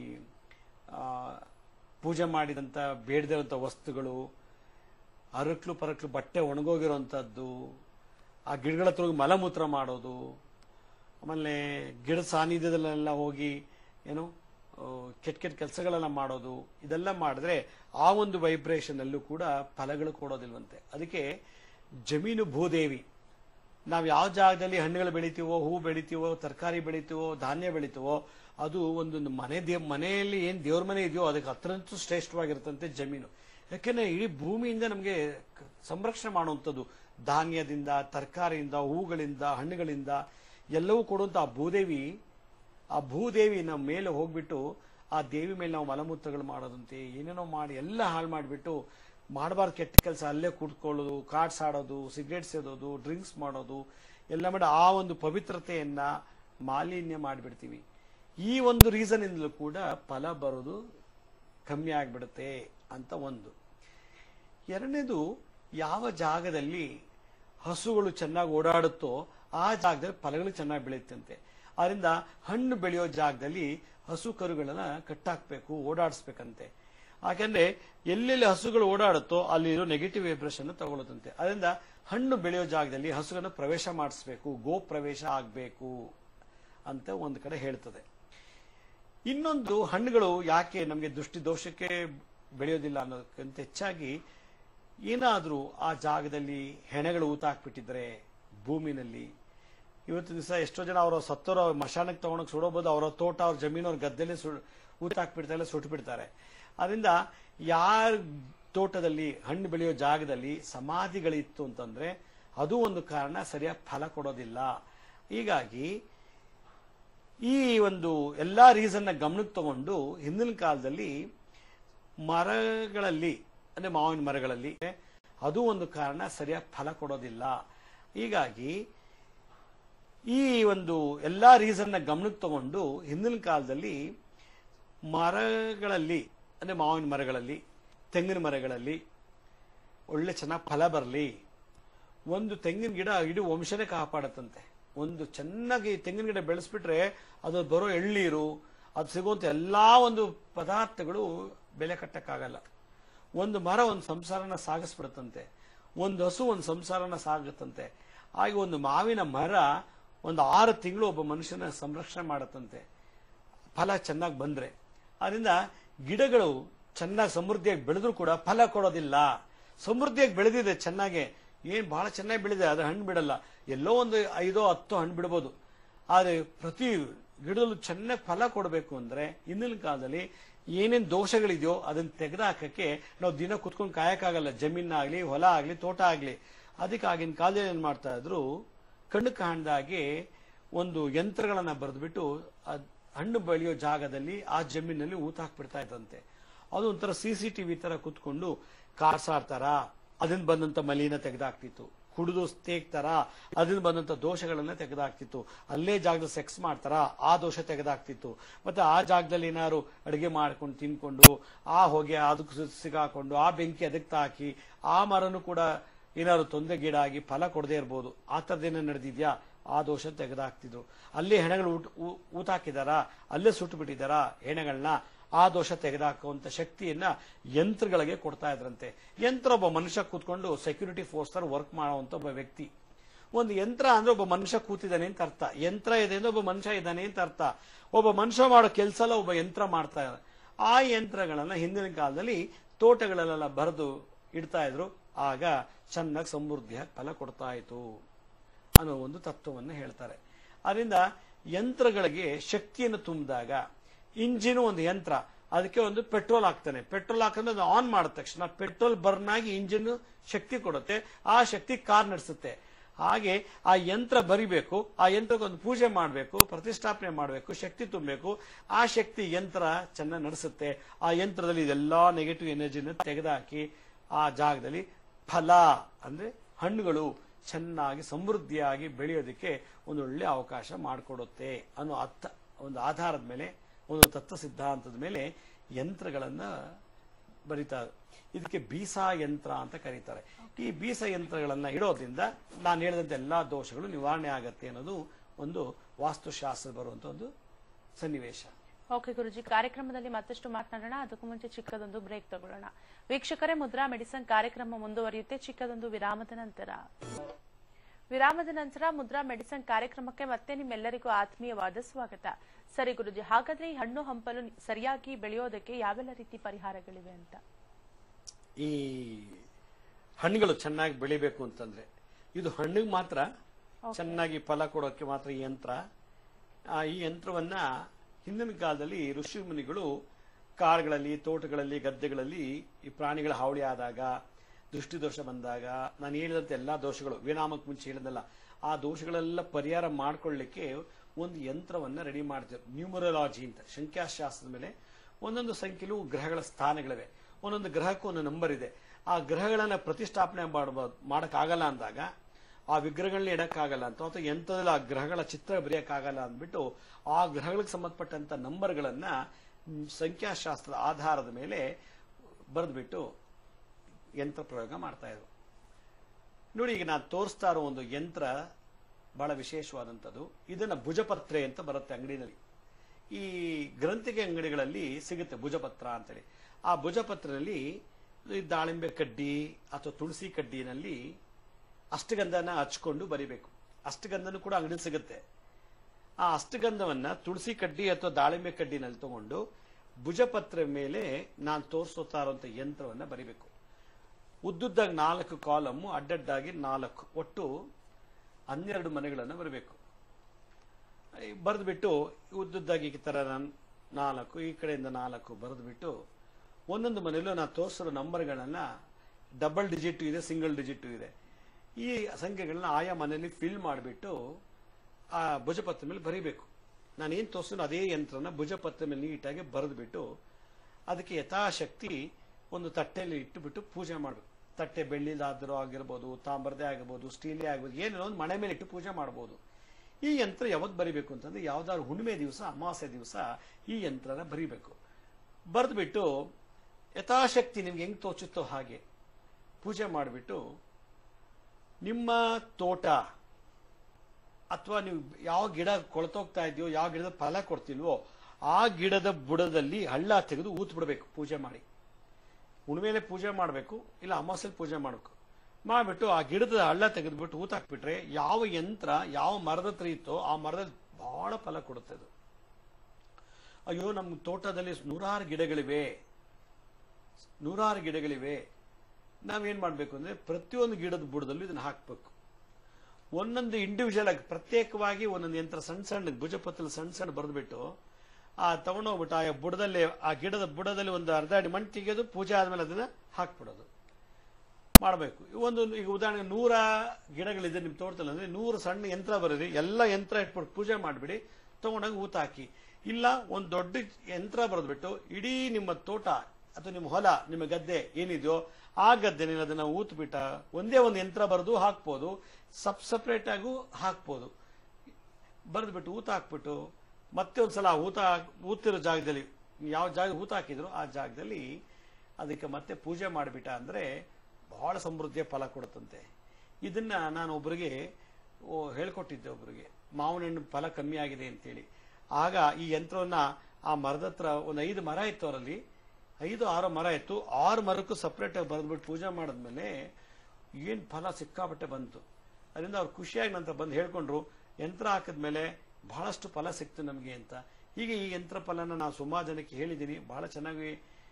ಆ, ಪೂಜೆ ಮಾಡಿದಂಥ ಬೇಡದಿರೋಂಥ ವಸ್ತುಗಳು ಅರಕ್ಲು ಪರಕ್ಲು ಬಟ್ಟೆ ಒಣಗೋಗಿರೋಂಥದ್ದು ಆ ಗಿಡಗಳ ಹತ್ರ ಹೋಗಿ ಮಲಮೂತ್ರ ಮಾಡೋದು ಆಮೇಲೆ ಗಿಡ ಸಾನ್ನಿಧ್ಯದಲ್ಲೆಲ್ಲ ಹೋಗಿ ಏನು ಆ, ಕೆಟ್ಟ ಕೆಟ್ಟ ಕೆಲಸಗಳೆಲ್ಲ ಮಾಡೋದು ಇದೆಲ್ಲ ಮಾಡಿದ್ರೆ ಆ ಒಂದು ವೈಬ್ರೇಷನ್ ಅಲ್ಲೂ ಕೂಡ ಫಲಗಳು ಕೊಡೋದಿಲ್ವಂತೆ ಅದಕ್ಕೆ ಜಮೀನು ಭೂದೇವಿ ನಾವು ಯಾವ ಜಾಗದಲ್ಲಿ ಹಣ್ಣುಗಳು ಬೆಳಿತೀವೋ ಹೂ ಬೆಳಿತೀವೋ ತರಕಾರಿ ಬೆಳಿತೀವೋ ಧಾನ್ಯ ಬೆಳಿತೀವೋ ಅದು ಒಂದು ಮನೆ ದೇವ್ ಮನೆಯಲ್ಲಿ ಏನ್ ದೇವ್ರ ಮನೆ ಇದೆಯೋ ಅದಕ್ಕೆ ಹತ್ತರಂತೂ ಶ್ರೇಷ್ಠವಾಗಿರುತ್ತಂತೆ ಜಮೀನು ಯಾಕೆಂದ್ರೆ ಇಡೀ ಭೂಮಿಯಿಂದ ನಮಗೆ ಕ- ಸಂರಕ್ಷಣೆ ಮಾಡುವಂಥದ್ದು ಧಾನ್ಯದಿಂದ ತರಕಾರಿಯಿಂದ ಹೂಗಳಿಂದ ಹಣ್ಣುಗಳಿಂದ ಎಲ್ಲವೂ ಕೊಡುವಂತ ಆ ಭೂದೇವಿ ಆ ಭೂದೇವಿ ನಮ್ಮ ಮೇಲೆ ಹೋಗ್ಬಿಟ್ಟು ಆ ದೇವಿ ಮೇಲೆ ನಾವು ಮಲಮೂತ್ರಗಳು ಮಾಡೋದಂತೆ ಏನೇನೋ ಮಾಡಿ ಎಲ್ಲ ಹಾಳು ಮಾಡಿಬಿಟ್ಟು ಮಾಡಬಾರ್ದು ಕೆಟ್ಟ ಕೆಲಸ ಅಲ್ಲೇ ಕೂತ್ಕೊಳ್ಳೋದು ಕಾರ್ಡ್ಸ್ ಆಡೋದು ಸಿಗರೇಟ್ ಸೇದೋದು ಡ್ರಿಂಕ್ಸ್ ಮಾಡೋದು ಎಲ್ಲ ಮಾಡಿ ಆ ಒಂದು ಪವಿತ್ರತೆಯನ್ನ ಮಾಲಿನ್ಯ ಮಾಡಿಬಿಡ್ತೀವಿ ಈ ಒಂದು ರೀಸನ್ ಇಂದಲೂ ಕೂಡ ಫಲ ಬರೋದು ಕಮ್ಮಿ ಆಗ್ಬಿಡುತ್ತೆ ಅಂತ ಒಂದು ಎರಡನೇದು ಯಾವ ಜಾಗದಲ್ಲಿ ಹಸುಗಳು ಚೆನ್ನಾಗಿ ಓಡಾಡುತ್ತೋ ಆ ಜಾಗದಲ್ಲಿ ಫಲಗಳು ಚೆನ್ನಾಗಿ ಬೆಳೆಯುತ್ತಂತೆ ಅದರಿಂದ ಹಣ್ಣು ಬೆಳೆಯೋ ಜಾಗದಲ್ಲಿ ಹಸು ಕರುಗಳನ್ನ ಕಟ್ಟಾಕ್ಬೇಕು ಓಡಾಡಿಸ್ಬೇಕಂತೆ ಯಾಕಂದ್ರೆ ಎಲ್ಲೆಲ್ಲಿ ಹಸುಗಳು ಓಡಾಡುತ್ತೋ ಅಲ್ಲಿರೋ ನೆಗೆಟಿವ್ ವೈಬ್ರೇಷನ್ ತಗೊಳ್ಳುತ್ತಂತೆ ಅದರಿಂದ ಹಣ್ಣು ಬೆಳೆಯೋ ಜಾಗದಲ್ಲಿ ಹಸುಗಳನ್ನು ಪ್ರವೇಶ ಮಾಡಿಸ್ಬೇಕು ಗೋ ಪ್ರವೇಶ ಆಗಬೇಕು ಅಂತ ಒಂದು ಕಡೆ ಹೇಳ್ತದೆ ಇನ್ನೊಂದು ಹಣ್ಣುಗಳು ಯಾಕೆ ನಮಗೆ ದೃಷ್ಟಿ ದೋಷಕ್ಕೆ ಬೆಳೆಯೋದಿಲ್ಲ ಅನ್ನೋದಕ್ಕಿಂತ ಹೆಚ್ಚಾಗಿ ಏನಾದರೂ ಆ ಜಾಗದಲ್ಲಿ ಹೆಣಗಳು ಊತಾಕ್ಬಿಟ್ಟಿದ್ರೆ ಭೂಮಿನಲ್ಲಿ ಇವತ್ತು ದಿವಸ ಎಷ್ಟೋ ಜನ ಅವರ ಸತ್ತೋರ ಮಶಾನಕ್ಕೆ ತಗೊಂಡೋಗಿ ಸುಡೋಬಹುದು ಅವರ ತೋಟ ಅವ್ರ ಜಮೀನು ಅವ್ರ ಗದ್ದೆಲೆ ಸು ಊತಾಕ್ಬಿಡ್ತಾರೆ ಸುಟ್ಟು ಬಿಡ್ತಾರೆ ಅದರಿಂದ ಯಾರ ತೋಟದಲ್ಲಿ ಹಣ್ಣು ಬೆಳೆಯೋ ಜಾಗದಲ್ಲಿ ಸಮಾಧಿಗಳಿತ್ತು ಅಂತಂದ್ರೆ ಅದು ಒಂದು ಕಾರಣ ಸರಿಯಾಗಿ ಫಲ ಕೊಡೋದಿಲ್ಲ ಹೀಗಾಗಿ ಈ ಒಂದು ಎಲ್ಲಾ ರೀಸನ್ ನ ಗಮನಕ್ಕೆ ತಗೊಂಡು ಹಿಂದಿನ ಕಾಲದಲ್ಲಿ ಮರಗಳಲ್ಲಿ ಅಂದ್ರೆ ಮಾವಿನ ಮರಗಳಲ್ಲಿ ಅದು ಒಂದು ಕಾರಣ ಸರಿಯಾಗಿ ಫಲ ಕೊಡೋದಿಲ್ಲ ಹೀಗಾಗಿ ಈ ಒಂದು ಎಲ್ಲಾ ರೀಸನ್ ನ ಗಮನಕ್ಕೆ ತಗೊಂಡು ಹಿಂದಿನ ಕಾಲದಲ್ಲಿ ಮರಗಳಲ್ಲಿ ಅಂದ್ರೆ ಮಾವಿನ ಮರಗಳಲ್ಲಿ ತೆಂಗಿನ ಮರಗಳಲ್ಲಿ ಒಳ್ಳೆ ಚೆನ್ನಾಗಿ ಫಲ ಬರಲಿ ಒಂದು ತೆಂಗಿನ ಗಿಡ ಇಡೀ ವಂಶನೇ ಕಾಪಾಡತ್ತಂತೆ ಒಂದು ಚೆನ್ನಾಗಿ ತೆಂಗಿನ ಗಿಡ ಬೆಳೆಸ್ಬಿಟ್ರೆ ಅದು ಬರೋ ಎಳ್ನೀರು ಅದು ಸಿಗುವಂತ ಎಲ್ಲಾ ಒಂದು ಪದಾರ್ಥಗಳು ಬೆಲೆ ಕಟ್ಟಕ್ಕಾಗಲ್ಲ ಒಂದು ಮರ ಒಂದು ಸಂಸಾರನ ಸಾಗಿಸ್ಬಿಡುತ್ತಂತೆ ಒಂದು ಹಸು ಒಂದು ಸಂಸಾರನ ಸಾಗುತ್ತಂತೆ ಹಾಗೆ ಒಂದು ಮಾವಿನ ಮರ ಒಂದು ಆರು ತಿಂಗಳು ಒಬ್ಬ ಮನುಷ್ಯನ ಸಂರಕ್ಷಣೆ ಮಾಡತ್ತಂತೆ ಫಲ ಚೆನ್ನಾಗಿ ಬಂದ್ರೆ ಅದರಿಂದ ಗಿಡಗಳು ಚೆನ್ನಾಗಿ ಸಮೃದ್ಧಿಯಾಗಿ ಬೆಳೆದ್ರು ಕೂಡ ಫಲ ಕೊಡೋದಿಲ್ಲ ಸಮೃದ್ಧಿಯಾಗಿ ಬೆಳೆದಿದೆ ಚೆನ್ನಾಗಿ ಏನ್ ಬಹಳ ಚೆನ್ನಾಗಿ ಬೆಳೆದಿದೆ ಅದು ಹಣ್ಣು ಬಿಡಲ್ಲ ಎಲ್ಲೋ ಒಂದು ಐದೋ ಹತ್ತೋ ಹಣ್ಣು ಬಿಡ್ಬೋದು ಆದ್ರೆ ಪ್ರತಿ ಗಿಡದಲ್ಲೂ ಚೆನ್ನಾಗಿ ಫಲ ಕೊಡಬೇಕು ಅಂದ್ರೆ ಹಿಂದಿನ ಕಾಲದಲ್ಲಿ ಏನೇನ್ ದೋಷಗಳಿದೆಯೋ ಅದನ್ನ ತೆಗೆದುಹಾಕಕ್ಕೆ ನಾವು ದಿನ ಕುತ್ಕೊಂಡು ಕಾಯಕ್ಕಾಗಲ್ಲ ಜಮೀನಾಗ್ಲಿ ಹೊಲ ಆಗ್ಲಿ ತೋಟ ಆಗ್ಲಿ ಅದಕ್ಕೆ ಆಗಿನ ಕಾಲದಲ್ಲಿ ಏನ್ ಮಾಡ್ತಾ ಇದ್ರು ಕಣ್ಣು ಕಾಣ್ದಾಗೆ ಒಂದು ಯಂತ್ರಗಳನ್ನ ಬರೆದ್ಬಿಟ್ಟು ಅದ್ ಹಣ್ಣು ಬೆಳೆಯೋ ಜಾಗದಲ್ಲಿ ಆ ಜಮೀನಲ್ಲಿ ಊತ ಹಾಕ್ಬಿಡ್ತಾ ಇದ್ದಂತೆ ಅದು ಒಂಥರ ಸಿ ಸಿ ಟಿವಿ ತರ ಕುತ್ಕೊಂಡು ಕಾರ್ಸಾಡ್ತಾರ ಅದನ್ನ ಬಂದಂತ ಮಲಿನ ತೆಗೆದಾಕ್ತಿತ್ತು ಕುಡಿದು ತೇಗ್ತಾರ ಅದನ್ನ ಬಂದಂತ ದೋಷಗಳನ್ನ ತೆಗೆದಾಕ್ತಿತ್ತು ಅಲ್ಲೇ ಜಾಗದಲ್ಲಿ ಸೆಕ್ಸ್ ಮಾಡ್ತಾರ ಆ ದೋಷ ತೆಗೆದಾಕ್ತಿತ್ತು ಮತ್ತೆ ಆ ಜಾಗದಲ್ಲಿ ಏನಾದ್ರು ಅಡಿಗೆ ಮಾಡ್ಕೊಂಡು ತಿನ್ಕೊಂಡು ಆ ಹೊಗೆ ಅದಕ್ಕೆ ಸಿಗಾಕೊಂಡು ಆ ಬೆಂಕಿ ಅದಕ್ಕೆ ತಾಕಿ ಆ ಮರನು ಕೂಡ ಏನಾದ್ರು ತೊಂದರೆಗೀಡಾಗಿ ಫಲ ಕೊಡದೇ ಇರ್ಬೋದು ಆ ಥರದ್ದೇನೋ ನಡೆದಿದ್ಯಾ ಆ ದೋಷ ತೆಗೆದಾಕ್ತಿದ್ರು ಅಲ್ಲೇ ಹೆಣಗಳು ಊಟ ಊ- ಊಟ ಹಾಕಿದಾರಾ ಅಲ್ಲೇ ಸುಟ್ಟು ಬಿಟ್ಟಿದಾರಾ ಹೆಣಗಳನ್ನ ಆ ದೋಷ ತೆಗೆದಾಕುವಂತ ಶಕ್ತಿಯನ್ನ ಯಂತ್ರಗಳಿಗೆ ಕೊಡ್ತಾ ಇದ್ರಂತೆ ಯಂತ್ರ ಒಬ್ಬ ಮನುಷ್ಯ ಕೂತ್ಕೊಂಡು ಸೆಕ್ಯೂರಿಟಿ ಫೋರ್ಸ್ ತರ ವರ್ಕ್ ಮಾಡುವಂತ ಒಬ್ಬ ವ್ಯಕ್ತಿ ಒಂದು ಯಂತ್ರ ಅಂದ್ರೆ ಒಬ್ಬ ಮನುಷ್ಯ ಕೂತಿದ್ದಾನೆ ಅಂತ ಅರ್ಥ ಯಂತ್ರ ಇದೆ ಅಂದ್ರೆ ಒಬ್ಬ ಮನುಷ್ಯ ಇದ್ದಾನೆ ಅಂತ ಅರ್ಥ ಒಬ್ಬ ಮನುಷ್ಯ ಮಾಡೋ ಕೆಲಸ ಎಲ್ಲ ಒಬ್ಬ ಯಂತ್ರ ಮಾಡ್ತಾ ಇದ್ದಾರೆ ಆ ಯಂತ್ರಗಳನ್ನ ಹಿಂದಿನ ಕಾಲದಲ್ಲಿ ತೋಟಗಳಲ್ಲೆಲ್ಲ ಬರೆದು ಇಡ್ತಾ ಇದ್ರು ಆಗ ಚೆನ್ನಾಗಿ ಸಮೃದ್ಧಿಯಾಗಿ ಫಲ ಕೊಡ್ತಾ ಇತ್ತು ಅನ್ನೋ ಒಂದು ತತ್ವವನ್ನು ಹೇಳ್ತಾರೆ ಅದರಿಂದ ಯಂತ್ರಗಳಿಗೆ ಶಕ್ತಿಯನ್ನು ತುಂಬಿದಾಗ ಇಂಜಿನ್ ಒಂದು ಯಂತ್ರ ಅದಕ್ಕೆ ಒಂದು ಪೆಟ್ರೋಲ್ ಹಾಕ್ತಾನೆ ಪೆಟ್ರೋಲ್ ಹಾಕಂದ್ರೆ ಅದು ಆನ್ ಮಾಡಿದ ತಕ್ಷಣ ಪೆಟ್ರೋಲ್ ಬರ್ನ್ ಆಗಿ ಇಂಜಿನ್ ಶಕ್ತಿ ಕೊಡುತ್ತೆ ಆ ಶಕ್ತಿ ಕಾರ್ ನಡೆಸುತ್ತೆ ಹಾಗೆ ಆ ಯಂತ್ರ ಬರಿಬೇಕು ಆ ಯಂತ್ರಕ್ಕೆ ಒಂದು ಪೂಜೆ ಮಾಡಬೇಕು ಪ್ರತಿಷ್ಠಾಪನೆ ಮಾಡಬೇಕು ಶಕ್ತಿ ತುಂಬಬೇಕು ಆ ಶಕ್ತಿ ಯಂತ್ರ ಚೆನ್ನಾಗಿ ನಡೆಸುತ್ತೆ ಆ ಯಂತ್ರದಲ್ಲಿ ಇದೆಲ್ಲಾ ನೆಗೆಟಿವ್ ಎನರ್ಜಿನ ತೆಗೆದುಹಾಕಿ ಆ ಜಾಗದಲ್ಲಿ ಫಲ ಅಂದ್ರೆ ಹಣ್ಣುಗಳು ಚೆನ್ನಾಗಿ ಸಮೃದ್ಧಿಯಾಗಿ ಬೆಳೆಯೋದಕ್ಕೆ ಒಂದು ಒಳ್ಳೆ ಅವಕಾಶ ಮಾಡಿಕೊಡುತ್ತೆ ಅನ್ನೋ ಅರ್ಥ ಒಂದು ಆಧಾರದ ಮೇಲೆ ಒಂದು ತತ್ವ ಸಿದ್ಧಾಂತದ ಮೇಲೆ ಯಂತ್ರಗಳನ್ನ ಬರೀತಾರೆ ಇದಕ್ಕೆ ಬೀಸಾ ಯಂತ್ರ ಅಂತ ಕರೀತಾರೆ ಈ ಬೀಸ ಯಂತ್ರಗಳನ್ನ ಇಡೋದ್ರಿಂದ ನಾನು ಹೇಳಿದಂತೆ ಎಲ್ಲಾ ದೋಷಗಳು ನಿವಾರಣೆ ಆಗತ್ತೆ ಅನ್ನೋದು ಒಂದು ವಾಸ್ತುಶಾಸ್ತ್ರ ಬರುವಂತ ಒಂದು ಸನ್ನಿವೇಶ ಓಕೆ ಗುರುಜಿ ಕಾರ್ಯಕ್ರಮದಲ್ಲಿ ಮತ್ತಷ್ಟು ಮಾತನಾಡೋಣ ಅದಕ್ಕೂ ಮುಂಚೆ ಚಿಕ್ಕದೊಂದು ಬ್ರೇಕ್ ತಗೊಳ್ಳೋಣ ವೀಕ್ಷಕರೇ ಮುದ್ರಾ ಮೆಡಿಸನ್ ಕಾರ್ಯಕ್ರಮ ಮುಂದುವರಿಯುತ್ತೆ ಚಿಕ್ಕದೊಂದು ವಿರಾಮದ ನಂತರ ವಿರಾಮದ ನಂತರ ಮುದ್ರಾ ಮೆಡಿಸನ್ ಕಾರ್ಯಕ್ರಮಕ್ಕೆ ಮತ್ತೆ ನಿಮ್ಮೆಲ್ಲರಿಗೂ ಆತ್ಮೀಯವಾದ ಸ್ವಾಗತ ಸರಿ ಗುರುಜಿ ಹಾಗಾದ್ರೆ ಈ ಹಣ್ಣು ಹಂಪಲು ಸರಿಯಾಗಿ ಬೆಳೆಯೋದಕ್ಕೆ ಯಾವೆಲ್ಲ ರೀತಿ ಪರಿಹಾರಗಳಿವೆ ಅಂತ ಈ ಹಣ್ಣುಗಳು ಚೆನ್ನಾಗಿ ಬೆಳಿಬೇಕು ಅಂತಂದ್ರೆ ಇದು ಹಣ್ಣಿಗೆ ಮಾತ್ರ ಚೆನ್ನಾಗಿ ಫಲ ಕೊಡೋಕೆ ಮಾತ್ರ ಈ ಯಂತ್ರ ಆ, ಈ ಯಂತ್ರವನ್ನ ಹಿಂದಿನ ಕಾಲದಲ್ಲಿ ಋಷಿ ಮುನಿಗಳು ಕಾಡುಗಳಲ್ಲಿ ತೋಟಗಳಲ್ಲಿ ಗದ್ದೆಗಳಲ್ಲಿ ಈ ಪ್ರಾಣಿಗಳ ಹಾವಳಿ ಆದಾಗ ದೃಷ್ಟಿದೋಷ ಬಂದಾಗ ನಾನು ಹೇಳಿದಂತೆ ಎಲ್ಲಾ ದೋಷಗಳು ವಿರಾಮಕ್ಕೆ ಮುಂಚೆ ಹೇಳಿದಲ್ಲ ಆ ದೋಷಗಳೆಲ್ಲ ಪರಿಹಾರ ಮಾಡ್ಕೊಳ್ಳಿಕ್ಕೆ ಒಂದು ಯಂತ್ರವನ್ನ ರೆಡಿ ಮಾಡ್ತಾರೆ ನ್ಯೂಮರಾಲಜಿ ಅಂತ ಸಂಖ್ಯಾಶಾಸ್ತ್ರದ ಮೇಲೆ ಒಂದೊಂದು ಸಂಖ್ಯೆಲು ಗ್ರಹಗಳ ಸ್ಥಾನಗಳಿವೆ ಒಂದೊಂದು ಗ್ರಹಕ್ಕೂ ಒಂದು ನಂಬರ್ ಇದೆ ಆ ಗ್ರಹಗಳನ್ನ ಪ್ರತಿಷ್ಠಾಪನೆ ಮಾಡಬಹುದು ಮಾಡಕ್ಕಾಗಲ್ಲ ಅಂದಾಗ ಆ ವಿಗ್ರಹಗಳನ್ನ ಇಡಕ್ಕಾಗಲ್ಲ ಅಂತ ಅಥವಾ ಯಂತ್ರದಲ್ಲಿ ಆ ಗ್ರಹಗಳ ಚಿತ್ರ ಬರೆಯಕ್ಕಾಗಲ್ಲ ಅಂದ್ಬಿಟ್ಟು ಆ ಗ್ರಹಗಳಿಗೆ ಸಂಬಂಧಪಟ್ಟಂತ ನಂಬರ್ಗಳನ್ನ ಮ್, ಸಂಖ್ಯಾಶಾಸ್ತ್ರದ ಆಧಾರದ ಮೇಲೆ ಬರೆದ್ಬಿಟ್ಟು ಯಂತ್ರ ಪ್ರಯೋಗ ಮಾಡ್ತಾ ಇದ್ರು ನೋಡಿ ಈಗ ನಾನು ತೋರಿಸ್ತಾ ಇರೋ ಒಂದು ಯಂತ್ರ ಬಹಳ ವಿಶೇಷವಾದಂಥದ್ದು ಇದನ್ನ ಭುಜಪತ್ರೆ ಅಂತ ಬರುತ್ತೆ ಅಂಗಡಿನಲ್ಲಿ ಈ ಗ್ರಂಥಿಗೆ ಅಂಗಡಿಗಳಲ್ಲಿ ಸಿಗುತ್ತೆ ಭುಜಪತ್ರ ಅಂತೇಳಿ ಆ ಭುಜಪತ್ರದಲ್ಲಿ ಈ ದಾಳಿಂಬೆ ಕಡ್ಡಿ ಅಥವಾ ತುಳಸಿ ಕಡ್ಡಿನಲ್ಲಿ ಅಷ್ಟಗಂಧನ ಹಚ್ಕೊಂಡು ಬರಿಬೇಕು ಅಷ್ಟಗಂಧನೂ ಕೂಡ ಅಂಗಡಿ ಸಿಗುತ್ತೆ ಆ ಅಷ್ಟಗಂಧವನ್ನ ತುಳಸಿ ಕಡ್ಡಿ ಅಥವಾ ದಾಳಿಂಬೆ ಕಡ್ಡಿನಲ್ಲಿ ತಗೊಂಡು ಭುಜಪತ್ರ ಮೇಲೆ ನಾನು ತೋರಿಸುತ್ತಾ ಇರುವಂತ ಯಂತ್ರವನ್ನ ಬರಿಬೇಕು ಉದ್ದುದ್ದಾಗಿ ನಾಲ್ಕು ಕಾಲಮ್ಮು ಅಡ್ಡಡ್ಡಾಗಿ ನಾಲ್ಕು ಒಟ್ಟು ಹನ್ನೆರಡು ಮನೆಗಳನ್ನು ಬರಬೇಕು ಬರೆದ್ಬಿಟ್ಟು ಉದ್ದುದ್ದಾಗಿ ಈ ತರ ನಾನ್ ನಾಲ್ಕು ಈ ಕಡೆಯಿಂದ ನಾಲ್ಕು ಬರೆದ್ಬಿಟ್ಟು ಒಂದೊಂದು ಮನೆಯಲ್ಲೂ ನಾನು ತೋರಿಸಿರೋ ನಂಬರ್ಗಳನ್ನ ಡಬಲ್ ಡಿಜಿಟ್ ಇದೆ ಸಿಂಗಲ್ ಡಿಜಿಟ್ ಇದೆ ಈ ಸಂಖ್ಯೆಗಳನ್ನ ಆಯಾ ಮನೆಯಲ್ಲಿ ಫಿಲ್ ಮಾಡಿಬಿಟ್ಟು ಆ ಭುಜಪತ್ರ ಮೇಲೆ ಬರೀಬೇಕು ನಾನು ಏನು ತೋರಿಸಿದ್ರು ಅದೇ ಯಂತ್ರನ ಭುಜಪತ್ರ ಮೇಲೆ ನೀಟಾಗಿ ಬರೆದ್ಬಿಟ್ಟು ಅದಕ್ಕೆ ಯಥಾಶಕ್ತಿ ಒಂದು ತಟ್ಟೆಯಲ್ಲಿ ಇಟ್ಟುಬಿಟ್ಟು ಪೂಜೆ ಮಾಡಬೇಕು ತಟ್ಟೆ ಬೆಳ್ಳಿದಾದರೂ ಆಗಿರ್ಬೋದು ತಾಮ್ರದೇ ಆಗಿರ್ಬೋದು ಸ್ಟೀಲೇ ಆಗ್ಬೋದು ಏನೇನೋ ಒಂದು ಮನೆ ಮೇಲೆ ಇಟ್ಟು ಪೂಜೆ ಮಾಡಬಹುದು ಈ ಯಂತ್ರ ಯಾವತ್ತು ಬರಿಬೇಕು ಅಂತಂದ್ರೆ ಯಾವ್ದಾದ್ರು ಹುಣ್ಣಿಮೆ ದಿವಸ ಅಮಾವಾಸ್ಯೆ ದಿವಸ ಈ ಯಂತ್ರನ ಬರಿಬೇಕು ಬರೆದ್ಬಿಟ್ಟು ಯಥಾಶಕ್ತಿ ನಿಮ್ಗೆ ಹೆಂಗ್ ತೋಚುತ್ತೋ ಹಾಗೆ ಪೂಜೆ ಮಾಡಿಬಿಟ್ಟು ನಿಮ್ಮ ತೋಟ ಅಥವಾ ನೀವು ಯಾವ ಗಿಡ ಕೊಳ್ತೋಗ್ತಾ ಇದೆಯೋ ಯಾವ ಗಿಡದ ಫಲ ಕೊಡ್ತಿಲ್ವೋ ಆ ಗಿಡದ ಬುಡದಲ್ಲಿ ಹಳ್ಳ ತೆಗೆದು ಊತ್ ಬಿಡಬೇಕು ಪೂಜೆ ಮಾಡಿ ಉಣ್ಮೇಲೆ ಪೂಜೆ ಮಾಡಬೇಕು ಇಲ್ಲ ಅಮಾವಾಸ್ಯೆಲಿ ಪೂಜೆ ಮಾಡಬೇಕು ಮಾಡಿಬಿಟ್ಟು ಆ ಗಿಡದ ಹಳ್ಳ ತೆಗೆದ್ಬಿಟ್ಟು ಊತ ಹಾಕ್ಬಿಟ್ರೆ ಯಾವ ಯಂತ್ರ ಯಾವ ಮರದ ಹತ್ರ ಇತ್ತೋ ಆ ಮರದಲ್ಲಿ ಬಹಳ ಫಲ ಕೊಡುತ್ತೆ ಅದು ಅಯ್ಯೋ ನಮ್ಮ ತೋಟದಲ್ಲಿ ನೂರಾರು ಗಿಡಗಳಿವೆ ನೂರಾರು ಗಿಡಗಳಿವೆ ನಾವೇನ್ ಮಾಡ್ಬೇಕು ಅಂದ್ರೆ ಪ್ರತಿಯೊಂದು ಗಿಡದ ಬುಡದಲ್ಲೂ ಇದನ್ನ ಹಾಕ್ಬೇಕು ಒಂದೊಂದು ಇಂಡಿವಿಜುವಲ್ ಆಗಿ ಪ್ರತ್ಯೇಕವಾಗಿ ಒಂದೊಂದು ಯಂತ್ರ ಸಣ್ಣ ಸಣ್ಣ ಭುಜಪತ್ರ ಸಣ್ಣ ಸಣ್ಣ ಬರೆದ್ಬಿಟ್ಟು ಆ ತಗೊಂಡೋಗ್ಬಿಟ್ಟು ಆ ಬುಡದಲ್ಲಿ ಆ ಗಿಡದ ಬುಡದಲ್ಲಿ ಒಂದು ಅರ್ಧ ಅಡಿ ಮಣ್ಣು ತೆಗೆಯೋದು ಪೂಜೆ ಆದ್ಮೇಲೆ ಅದನ್ನ ಹಾಕ್ಬಿಡೋದು ಮಾಡಬೇಕು ಒಂದು ಈಗ ಉದಾಹರಣೆ ನೂರ ಗಿಡಗಳಿದೆ ನಿಮ್ ತೋಟದಲ್ಲಿ ಅಂದ್ರೆ ನೂರು ಸಣ್ಣ ಯಂತ್ರ ಬರೀರಿ ಎಲ್ಲ ಯಂತ್ರ ಇಟ್ಬಿಟ್ಟು ಪೂಜೆ ಮಾಡಿಬಿಡಿ ತಗೊಂಡೋಗಿ ಊತ ಹಾಕಿ ಇಲ್ಲ ಒಂದು ದೊಡ್ಡ ಯಂತ್ರ ಬರೆದ್ಬಿಟ್ಟು ಇಡೀ ನಿಮ್ಮ ತೋಟ ಅಥವಾ ನಿಮ್ಮ ಹೊಲ ನಿಮ್ಮ ಗದ್ದೆ ಏನಿದೆಯೋ ಆ ಗದ್ದೆನ ಅದನ್ನ ಊತ್ಬಿಟ್ಟ ಒಂದೇ ಒಂದು ಯಂತ್ರ ಬರೆದು ಹಾಕ್ಬೋದು ಸಪ್ ಸಪ್ರೇಟ್ ಆಗು ಹಾಕ್ಬೋದು ಬರೆದ್ಬಿಟ್ಟು ಊತ ಹಾಕ್ಬಿಟ್ಟು ಮತ್ತೆ ಒಂದ್ಸಲ ಊತ ಊತಿರೋ ಜಾಗದಲ್ಲಿ ಯಾವ ಜಾಗ ಊತ ಹಾಕಿದ್ರು ಆ ಜಾಗದಲ್ಲಿ ಅದಕ್ಕೆ ಮತ್ತೆ ಪೂಜೆ ಮಾಡಿಬಿಟ್ಟ ಅಂದ್ರೆ ಬಹಳ ಸಮೃದ್ಧಿಯ ಫಲ ಕೊಡುತ್ತಂತೆ ಇದನ್ನ ನಾನು ಒಬ್ಬರಿಗೆ ಓ, ಹೇಳ್ಕೊಟ್ಟಿದ್ದೆ ಒಬ್ಬರಿಗೆ ಮಾವಿನ ಹಣ್ಣು ಫಲ ಕಮ್ಮಿ ಆಗಿದೆ ಅಂತೇಳಿ ಆಗ ಈ ಯಂತ್ರವನ್ನ ಆ ಮರದ ಹತ್ರ ಒಂದು ಐದು ಮರ ಇತ್ತು ಅವರಲ್ಲಿ ಐದು ಆರು ಮರ ಇತ್ತು ಆರು ಮರಕ್ಕೂ ಸಪ್ರೇಟ್ ಆಗಿ ಬರೆದ್ಬಿಟ್ಟು ಪೂಜೆ ಮಾಡಿದ್ಮೇಲೆ ಏನ್ ಫಲ ಸಿಕ್ಕಾಪಟ್ಟೆ ಬಂತು ಅದರಿಂದ ಅವ್ರು ಖುಷಿಯಾಗಿ ನಂತರ ಬಂದು ಹೇಳ್ಕೊಂಡ್ರು ಯಂತ್ರ ಹಾಕಿದ್ಮೇಲೆ ಬಹಳಷ್ಟು ಫಲ ಸಿಕ್ತು ನಮಗೆ ಅಂತ ಹೀಗೆ ಈ ಯಂತ್ರ ಫಲನ ನಾವು ಸುಮಾರು ಜನಕ್ಕೆ ಹೇಳಿದ್ದೀನಿ ಬಹಳ ಚೆನ್ನಾಗಿ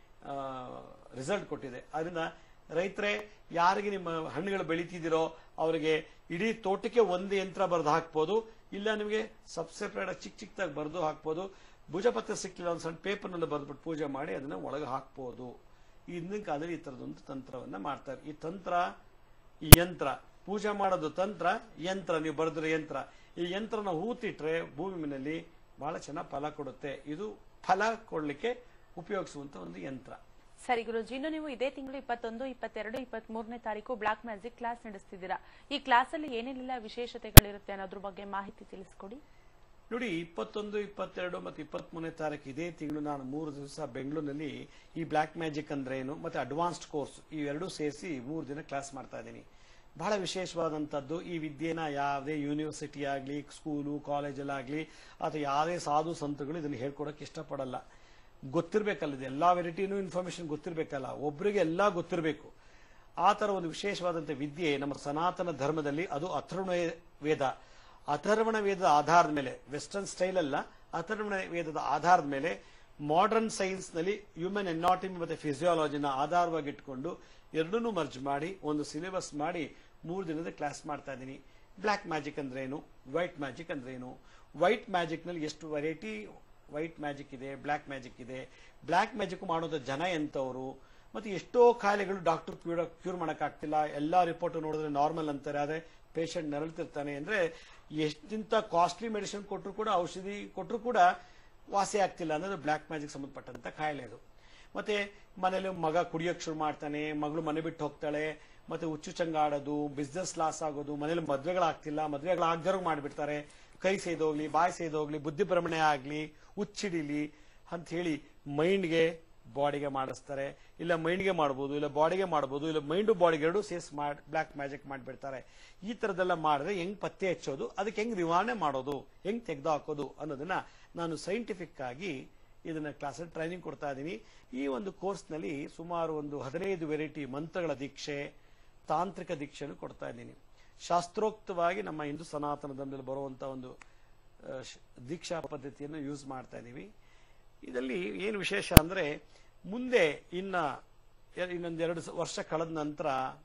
ರಿಸಲ್ಟ್ ಕೊಟ್ಟಿದೆ ಅದರಿಂದ ರೈತರೇ ಯಾರಿಗೆ ನಿಮ್ಮ ಹಣ್ಣುಗಳು ಬೆಳೀತಿದ್ದೀರೋ ಅವರಿಗೆ ಇಡೀ ತೋಟಕ್ಕೆ ಒಂದು ಯಂತ್ರ ಬರೆದು ಹಾಕ್ಬೋದು ಇಲ್ಲ ನಿಮಗೆ ಸಬ್ ಸೆಪರೇಟ್ ಚಿಕ್ಕ ಚಿಕ್ಕದಾಗಿ ಬರೆದು ಹಾಕ್ಬೋದು ಭುಜಪತ್ರ ಸಿಕ್ಕಿಲ್ಲ ಒಂದು ಸಣ್ಣ ಪೇಪರ್ನಲ್ಲಿ ಬರೆದ್ಬಿಟ್ಟು ಪೂಜೆ ಮಾಡಿ ಅದನ್ನ ಒಳಗೆ ಹಾಕ್ಬೋದು ಈ ಹಿಂದಿನ ಕಾಲದಲ್ಲಿ ಈ ತರದೊಂದು ತಂತ್ರವನ್ನ ಮಾಡ್ತಾರೆ ಈ ತಂತ್ರ ಈ ಯಂತ್ರ ಪೂಜೆ ಮಾಡೋದು ತಂತ್ರ ಯಂತ್ರ ನೀವು ಬರೆದ್ರೆ ಯಂತ್ರ ಈ ಯಂತ್ರನ ಹೂತಿಟ್ರೆ ಭೂಮಿನಲ್ಲಿ ಬಹಳ ಚೆನ್ನಾಗಿ ಫಲ ಕೊಡುತ್ತೆ ಇದು ಫಲ ಕೊಡ್ಲಿಕ್ಕೆ ಉಪಯೋಗಿಸುವಂತ ಒಂದು ಯಂತ್ರ ಸರಿ ಗುರುಜಿ ಇನ್ನು ನೀವು ಇದೇ ತಿಂಗಳು ಇಪ್ಪತ್ತೊಂದು ಇಪ್ಪತ್ತೆರಡು ಇಪ್ಪತ್ತ್ ಮೂರನೇ ತಾರೀಕು ಬ್ಲಾಕ್ ಮ್ಯಾಜಿಕ್ ಕ್ಲಾಸ್ ನಡೆಸ್ತಿದ್ದೀರಾ ಈ ಕ್ಲಾಸ್ ಅಲ್ಲಿ ಏನೇನೆಲ್ಲ ವಿಶೇಷತೆಗಳಿರುತ್ತೆ ಅನ್ನೋದ್ರ ಬಗ್ಗೆ ಮಾಹಿತಿ ತಿಳಿಸ್ಕೊಡಿ ನೋಡಿ ಇಪ್ಪತ್ತೊಂದು ಇಪ್ಪತ್ತೆರಡು ಮತ್ತು ಇಪ್ಪತ್ಮೂರನೇ ತಾರೀಕು ಇದೇ ತಿಂಗಳು ನಾನು ಮೂರು ದಿವಸ ಬೆಂಗಳೂರಿನಲ್ಲಿ ಈ ಬ್ಲ್ಯಾಕ್ ಮ್ಯಾಜಿಕ್ ಅಂದ್ರೆ ಏನು ಮತ್ತೆ ಅಡ್ವಾನ್ಸ್ಡ್ ಕೋರ್ಸ್ ಇವೆರಡೂ ಸೇರಿಸಿ ಮೂರು ದಿನ ಕ್ಲಾಸ್ ಮಾಡ್ತಾ ಇದ್ದೀನಿ ಬಹಳ ವಿಶೇಷವಾದಂಥದ್ದು ಈ ವಿದ್ಯೆನ ಯಾವುದೇ ಯೂನಿವರ್ಸಿಟಿ ಆಗಲಿ ಸ್ಕೂಲು ಕಾಲೇಜಲ್ಲಾಗಲಿ ಅಥವಾ ಯಾವುದೇ ಸಾಧು ಸಂತಗಳು ಇದನ್ನು ಹೇಳ್ಕೊಡಕ್ಕೆ ಇಷ್ಟಪಡಲ್ಲ ಗೊತ್ತಿರಬೇಕಲ್ಲ ಇದು ಎಲ್ಲ ವೆರೈಟಿನೂ ಇನ್ಫಾರ್ಮೇಶನ್ ಗೊತ್ತಿರಬೇಕಲ್ಲ ಒಬ್ಬರಿಗೆ ಎಲ್ಲ ಗೊತ್ತಿರಬೇಕು ಆ ಥರ ಒಂದು ವಿಶೇಷವಾದಂಥ ವಿದ್ಯೆ ನಮ್ಮ ಸನಾತನ ಧರ್ಮದಲ್ಲಿ ಅದು ಅಥರ್ವಣ ವೇದ ಅಥರ್ವಣ ವೇದದ ಆಧಾರದ ಮೇಲೆ ವೆಸ್ಟರ್ನ್ ಸ್ಟೈಲ್ ಅಲ್ಲ ಅಥರ್ವಣ ವೇದದ ಆಧಾರದ ಮೇಲೆ ಮಾಡರ್ನ್ ಸೈನ್ಸ್ ನಲ್ಲಿ ಹ್ಯೂಮನ್ ಎನಾಟಮಿ ಮತ್ತೆ ಫಿಸಿಯಾಲಜಿನ ಆಧಾರವಾಗಿ ಇಟ್ಕೊಂಡು ಎರಡನ್ನೂ ಮರ್ಜ್ ಮಾಡಿ ಒಂದು ಸಿಲೆಬಸ್ ಮಾಡಿ ಮೂರು ದಿನದ ಕ್ಲಾಸ್ ಮಾಡ್ತಾ ಇದ್ದೀನಿ ಬ್ಲ್ಯಾಕ್ ಮ್ಯಾಜಿಕ್ ಅಂದ್ರೆ ಏನು ವೈಟ್ ಮ್ಯಾಜಿಕ್ ಅಂದ್ರೆ ಏನು ವೈಟ್ ಮ್ಯಾಜಿಕ್ ನಲ್ಲಿ ಎಷ್ಟು ವೆರೈಟಿ ವೈಟ್ ಮ್ಯಾಜಿಕ್ ಇದೆ ಬ್ಲ್ಯಾಕ್ ಮ್ಯಾಜಿಕ್ ಇದೆ ಬ್ಲ್ಯಾಕ್ ಮ್ಯಾಜಿಕ್ ಮಾಡೋದ ಜನ ಎಂತವರು ಮತ್ತೆ ಎಷ್ಟೋ ಕಾಯಿಲೆಗಳು ಡಾಕ್ಟರ್ ಕ್ಯೂರ್ ಕ್ಯೂರ್ ಮಾಡೋಕ್ಕಾಗ್ತಿಲ್ಲ ಎಲ್ಲಾ ರಿಪೋರ್ಟ್ ನೋಡಿದ್ರೆ ನಾರ್ಮಲ್ ಅಂತಾರೆ ಆದ್ರೆ ಪೇಷಂಟ್ ನರಳ್ತಿರ್ತಾನೆ ಅಂದ್ರೆ ಎಷ್ಟಿಂತ ಕಾಸ್ಟ್ಲಿ ಮೆಡಿಸಿನ್ ಕೊಟ್ಟರು ಕೂಡ ಔಷಧಿ ಕೊಟ್ಟರು ಕೂಡ ವಾಸಿ ಆಗ್ತಿಲ್ಲ ಅನ್ನೋದು ಬ್ಲ್ಯಾಕ್ ಮ್ಯಾಜಿಕ್ ಸಂಬಂಧಪಟ್ಟಂತ ಕಾಯಿಲೆ ಅದು ಮತ್ತೆ ಮನೇಲಿ ಮಗ ಕುಡಿಯೋಕ್ ಶುರು ಮಾಡ್ತಾನೆ ಮಗಳು ಮನೆ ಬಿಟ್ಟು ಹೋಗ್ತಾಳೆ ಮತ್ತೆ ಹುಚ್ಚು ಚಂಗ ಆಡೋದು ಬಿಸ್ನೆಸ್ ಲಾಸ್ ಆಗೋದು ಮನೇಲಿ ಮದ್ವೆಗಳಾಗ್ತಿಲ್ಲ ಮದ್ವೆಗಳಾಗ್ದಾರು ಮಾಡ್ಬಿಡ್ತಾರೆ ಕೈ ಸೇದೋಗ್ಲಿ ಬಾಯಿ ಸೇದೋಗ್ಲಿ ಬುದ್ಧಿ ಭ್ರಮಣೆ ಆಗ್ಲಿ ಹುಚ್ಚಿಡಿಲಿ ಅಂತ ಹೇಳಿ ಮೈಂಡ್ಗೆ ಬಾಡಿಗೆ ಮಾಡಿಸ್ತಾರೆ ಇಲ್ಲ ಮೈಂಡ್ಗೆ ಮಾಡ್ಬೋದು ಇಲ್ಲ ಬಾಡಿಗೆ ಮಾಡ್ಬೋದು ಇಲ್ಲ ಮೈಂಡು ಬಾಡಿಗೆ ಎರಡು ಸೇಸ್ ಮಾಡಿ ಬ್ಲ್ಯಾಕ್ ಮ್ಯಾಜಿಕ್ ಮಾಡಿಬಿಡ್ತಾರೆ ಈ ತರದೆಲ್ಲ ಮಾಡಿದ್ರೆ ಹೆಂಗ್ ಪತ್ತೆ ಹಚ್ಚೋದು ಅದಕ್ಕೆ ಹೆಂಗ್ ನಿವಾರಣೆ ಮಾಡೋದು ಹೆಂಗ್ ತೆಗೆದು ಹಾಕೋದು ಅನ್ನೋದನ್ನ ನಾನು ಸೈಂಟಿಫಿಕ್ ಆಗಿ ಇದನ್ನ ಕ್ಲಾಸಲ್ಲಿ ಟ್ರೈನಿಂಗ್ ಕೊಡ್ತಾ ಇದ್ದೀನಿ ಈ ಒಂದು ಕೋರ್ಸ್ನಲ್ಲಿ ಸುಮಾರು ಒಂದು ಹದಿನೈದು ವೆರೈಟಿ ಮಂತ್ರಗಳ ದೀಕ್ಷೆ ತಾಂತ್ರಿಕ ದೀಕ್ಷೆಯನ್ನು ಕೊಡ್ತಾ ಇದ್ದೀನಿ ಶಾಸ್ತ್ರೋಕ್ತವಾಗಿ ನಮ್ಮ ಹಿಂದೂ ಸನಾತನ ಧರ್ಮದಲ್ಲಿ ಬರುವಂತ ಒಂದು ಆ, ಶ- ದೀಕ್ಷಾ ಪದ್ಧತಿಯನ್ನು ಯೂಸ್ ಮಾಡ್ತಾ ಇದ್ದೀವಿ ಇದರಲ್ಲಿ ಏನು ವಿಶೇಷ ಅಂದ್ರೆ ಮುಂದೆ ಇನ್ನ ಎ- ಇನ್ನೊಂದ್ ಎರಡು ಸ- ವರ್ಷ ಕಳೆದ ನಂತರ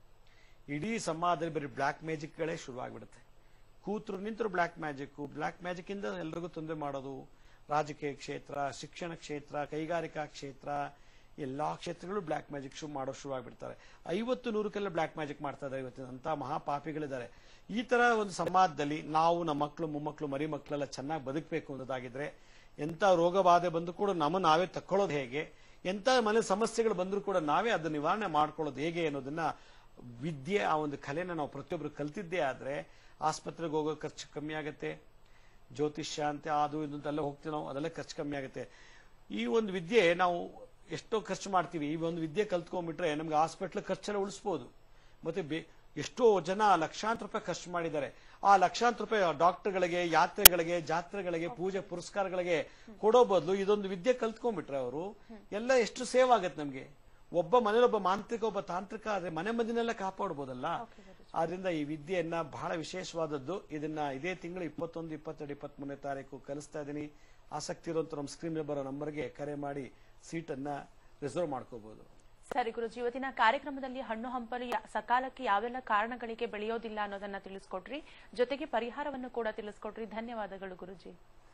ಇಡೀ ಸಮಾಜದಲ್ಲಿ ಬರೀ ಬ್ಲ್ಯಾಕ್ ಮ್ಯಾಜಿಕ್ಗಳೇ ಶುರುವಾಗ್ಬಿಡುತ್ತೆ ಕೂತರು ನಿಂತರು ಬ್ಲ್ಯಾಕ್ ಮ್ಯಾಜಿಕ್ ಬ್ಲ್ಯಾಕ್ ಮ್ಯಾಜಿಕ್ ಇಂದ ಎಲ್ರಿಗೂ ತೊಂದರೆ ಮಾಡೋದು ರಾಜಕೀಯ ಕ್ಷೇತ್ರ ಶಿಕ್ಷಣ ಕ್ಷೇತ್ರ ಕೈಗಾರಿಕಾ ಕ್ಷೇತ್ರ ಎಲ್ಲಾ ಕ್ಷೇತ್ರಗಳು ಬ್ಲ್ಯಾಕ್ ಮ್ಯಾಜಿಕ್ ಶುರು ಮಾಡೋ ಶುರುವಾಗ್ಬಿಡ್ತಾರೆ ಐವತ್ತು ನೂರಕ್ಕೆಲ್ಲ ಬ್ಲ್ಯಾಕ್ ಮ್ಯಾಜಿಕ್ ಮಾಡ್ತಾ ಇದ್ದಾರೆ ಇವತ್ತಿನ ಅಂತ ಮಹಾಪಾಪಿಗಳಿದ್ದಾರೆ ಈ ತರ ಒಂದು ಸಮಾಜದಲ್ಲಿ ನಾವು ನಮ್ಮ ಮಕ್ಕಳು ಮೊಮ್ಮಕ್ಕಳು ಮರಿ ಮಕ್ಕಳೆಲ್ಲ ಚೆನ್ನಾಗಿ ಬದುಕಬೇಕು ಅನ್ನೋದಾಗಿದ್ರೆ ಎಂತ ರೋಗ ಬಾಧೆ ಬಂದು ಕೂಡ ನಮ್ಮ ನಾವೇ ತಕ್ಕೊಳ್ಳೋದು ಹೇಗೆ ಎಂತ ಮನೆ ಸಮಸ್ಯೆಗಳು ಬಂದರೂ ಕೂಡ ನಾವೇ ಅದನ್ನ ನಿವಾರಣೆ ಮಾಡ್ಕೊಳ್ಳೋದು ಹೇಗೆ ಅನ್ನೋದನ್ನ ವಿದ್ಯೆ ಆ ಒಂದು ಕಲೆನ ನಾವು ಪ್ರತಿಯೊಬ್ಬರು ಕಲ್ತಿದ್ದೇ ಆದ್ರೆ ಆಸ್ಪತ್ರೆಗೆ ಹೋಗೋ ಖರ್ಚು ಕಮ್ಮಿ ಆಗುತ್ತೆ ಜ್ಯೋತಿಷ್ಯ ಅಂತ ಅದು ಇದು ಅಂತೆಲ್ಲ ಹೋಗ್ತೀವಿ ನಾವು ಅದೆಲ್ಲ ಖರ್ಚು ಕಮ್ಮಿ ಆಗುತ್ತೆ ಈ ಒಂದು ವಿದ್ಯೆ ನಾವು ಎಷ್ಟೋ ಖರ್ಚು ಮಾಡ್ತೀವಿ ಈ ಒಂದು ವಿದ್ಯೆ ಕಲ್ತ್ಕೊಂಡ್ಬಿಟ್ರೆ ನಮ್ಗೆ ಹಾಸ್ಪಿಟ್ಲ್ ಖರ್ಚೆಲ್ಲ ಉಳಿಸ್ಬೋದು ಮತ್ತೆ ಬೆ- ಎಷ್ಟೋ ಜನ ಲಕ್ಷಾಂತರ ರೂಪಾಯಿ ಖರ್ಚು ಮಾಡಿದ್ದಾರೆ ಆ ಲಕ್ಷಾಂತರ ರೂಪಾಯಿ ಡಾಕ್ಟರ್ಗಳಿಗೆ ಯಾತ್ರೆಗಳಿಗೆ ಜಾತ್ರೆಗಳಿಗೆ ಪೂಜೆ ಪುರಸ್ಕಾರಗಳಿಗೆ ಕೊಡೋ ಬದಲು ಇದೊಂದು ವಿದ್ಯೆ ಕಲ್ತ್ಕೊಂಡ್ಬಿಟ್ರೆ ಅವರು ಎಲ್ಲ ಎಷ್ಟು ಸೇವ್ ಆಗತ್ತೆ ನಮ್ಗೆ ಒಬ್ಬ ಮನೇಲಿ ಒಬ್ಬ ಮಾಂತ್ರಿಕ ಒಬ್ಬ ತಾಂತ್ರಿಕ ಆದ್ರೆ ಮನೆ ಮಂದಿನೆಲ್ಲ ಕಾಪಾಡ್ಬೋದಲ್ಲ ಆದ್ರಿಂದ ಈ ವಿದ್ಯೆಯನ್ನ ಬಹಳ ವಿಶೇಷವಾದದ್ದು ಇದನ್ನ ಇದೇ ತಿಂಗಳು ಇಪ್ಪತ್ತೊಂದು ಇಪ್ಪತ್ತೆರಡು ಇಪ್ಪತ್ತ್ ಮೂರನೇ ತಾರೀಕು ಕಲಿಸ್ತಾ ಇದ್ದೀನಿ ಆಸಕ್ತಿ ಇರುವಂತ ನಮ್ಮ ಸ್ಕ್ರೀನ್ ಬರೋ ನಂಬರ್ಗೆ ಕರೆ ಮಾಡಿ ಸೀಟನ್ನ ರಿಸರ್ವ್ ಮಾಡ್ಕೋಬಹುದು ಸರಿ ಗುರುಜಿ ಇವತ್ತಿನ ಕಾರ್ಯಕ್ರಮದಲ್ಲಿ ಹಣ್ಣು ಹಂಪಲು ಯಾ- ಸಕಾಲಕ್ಕೆ ಯಾವೆಲ್ಲ ಕಾರಣಗಳಿಗೆ ಬೆಳೆಯೋದಿಲ್ಲ ಅನ್ನೋದನ್ನ ತಿಳಿಸ್ಕೊಟ್ರಿ ಜೊತೆಗೆ ಪರಿಹಾರವನ್ನು ಕೂಡ ತಿಳಿಸ್ಕೊಟ್ರಿ ಧನ್ಯವಾದಗಳು ಗುರುಜಿ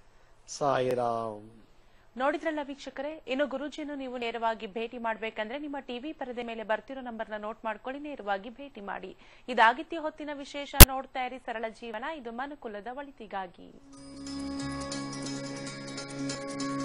ಸಾಯಿರಾಮ್ ನೋಡಿದ್ರಲ್ಲ ವೀಕ್ಷಕರೇ ಇನ್ನು ಗುರುಜಿಯನ್ನು ನೀವು ನೇರವಾಗಿ ಭೇಟಿ ಮಾಡಬೇಕಂದ್ರೆ ನಿಮ್ಮ ಟಿವಿ ಪರದೆ ಮೇಲೆ ಬರ್ತಿರೋ ನಂಬರ್ನ ನೋಟ್ ಮಾಡ್ಕೊಳ್ಳಿ ನೇರವಾಗಿ ಭೇಟಿ ಮಾಡಿ ಇದಾಗಿತ್ಯ ಹೊತ್ತಿನ ವಿಶೇಷ ನೋಡ್ತಾ ಇರಿ ಸರಳ ಜೀವನ ಇದು ಮನುಕುಲದ ಒಳಿತಿಗಾಗಿ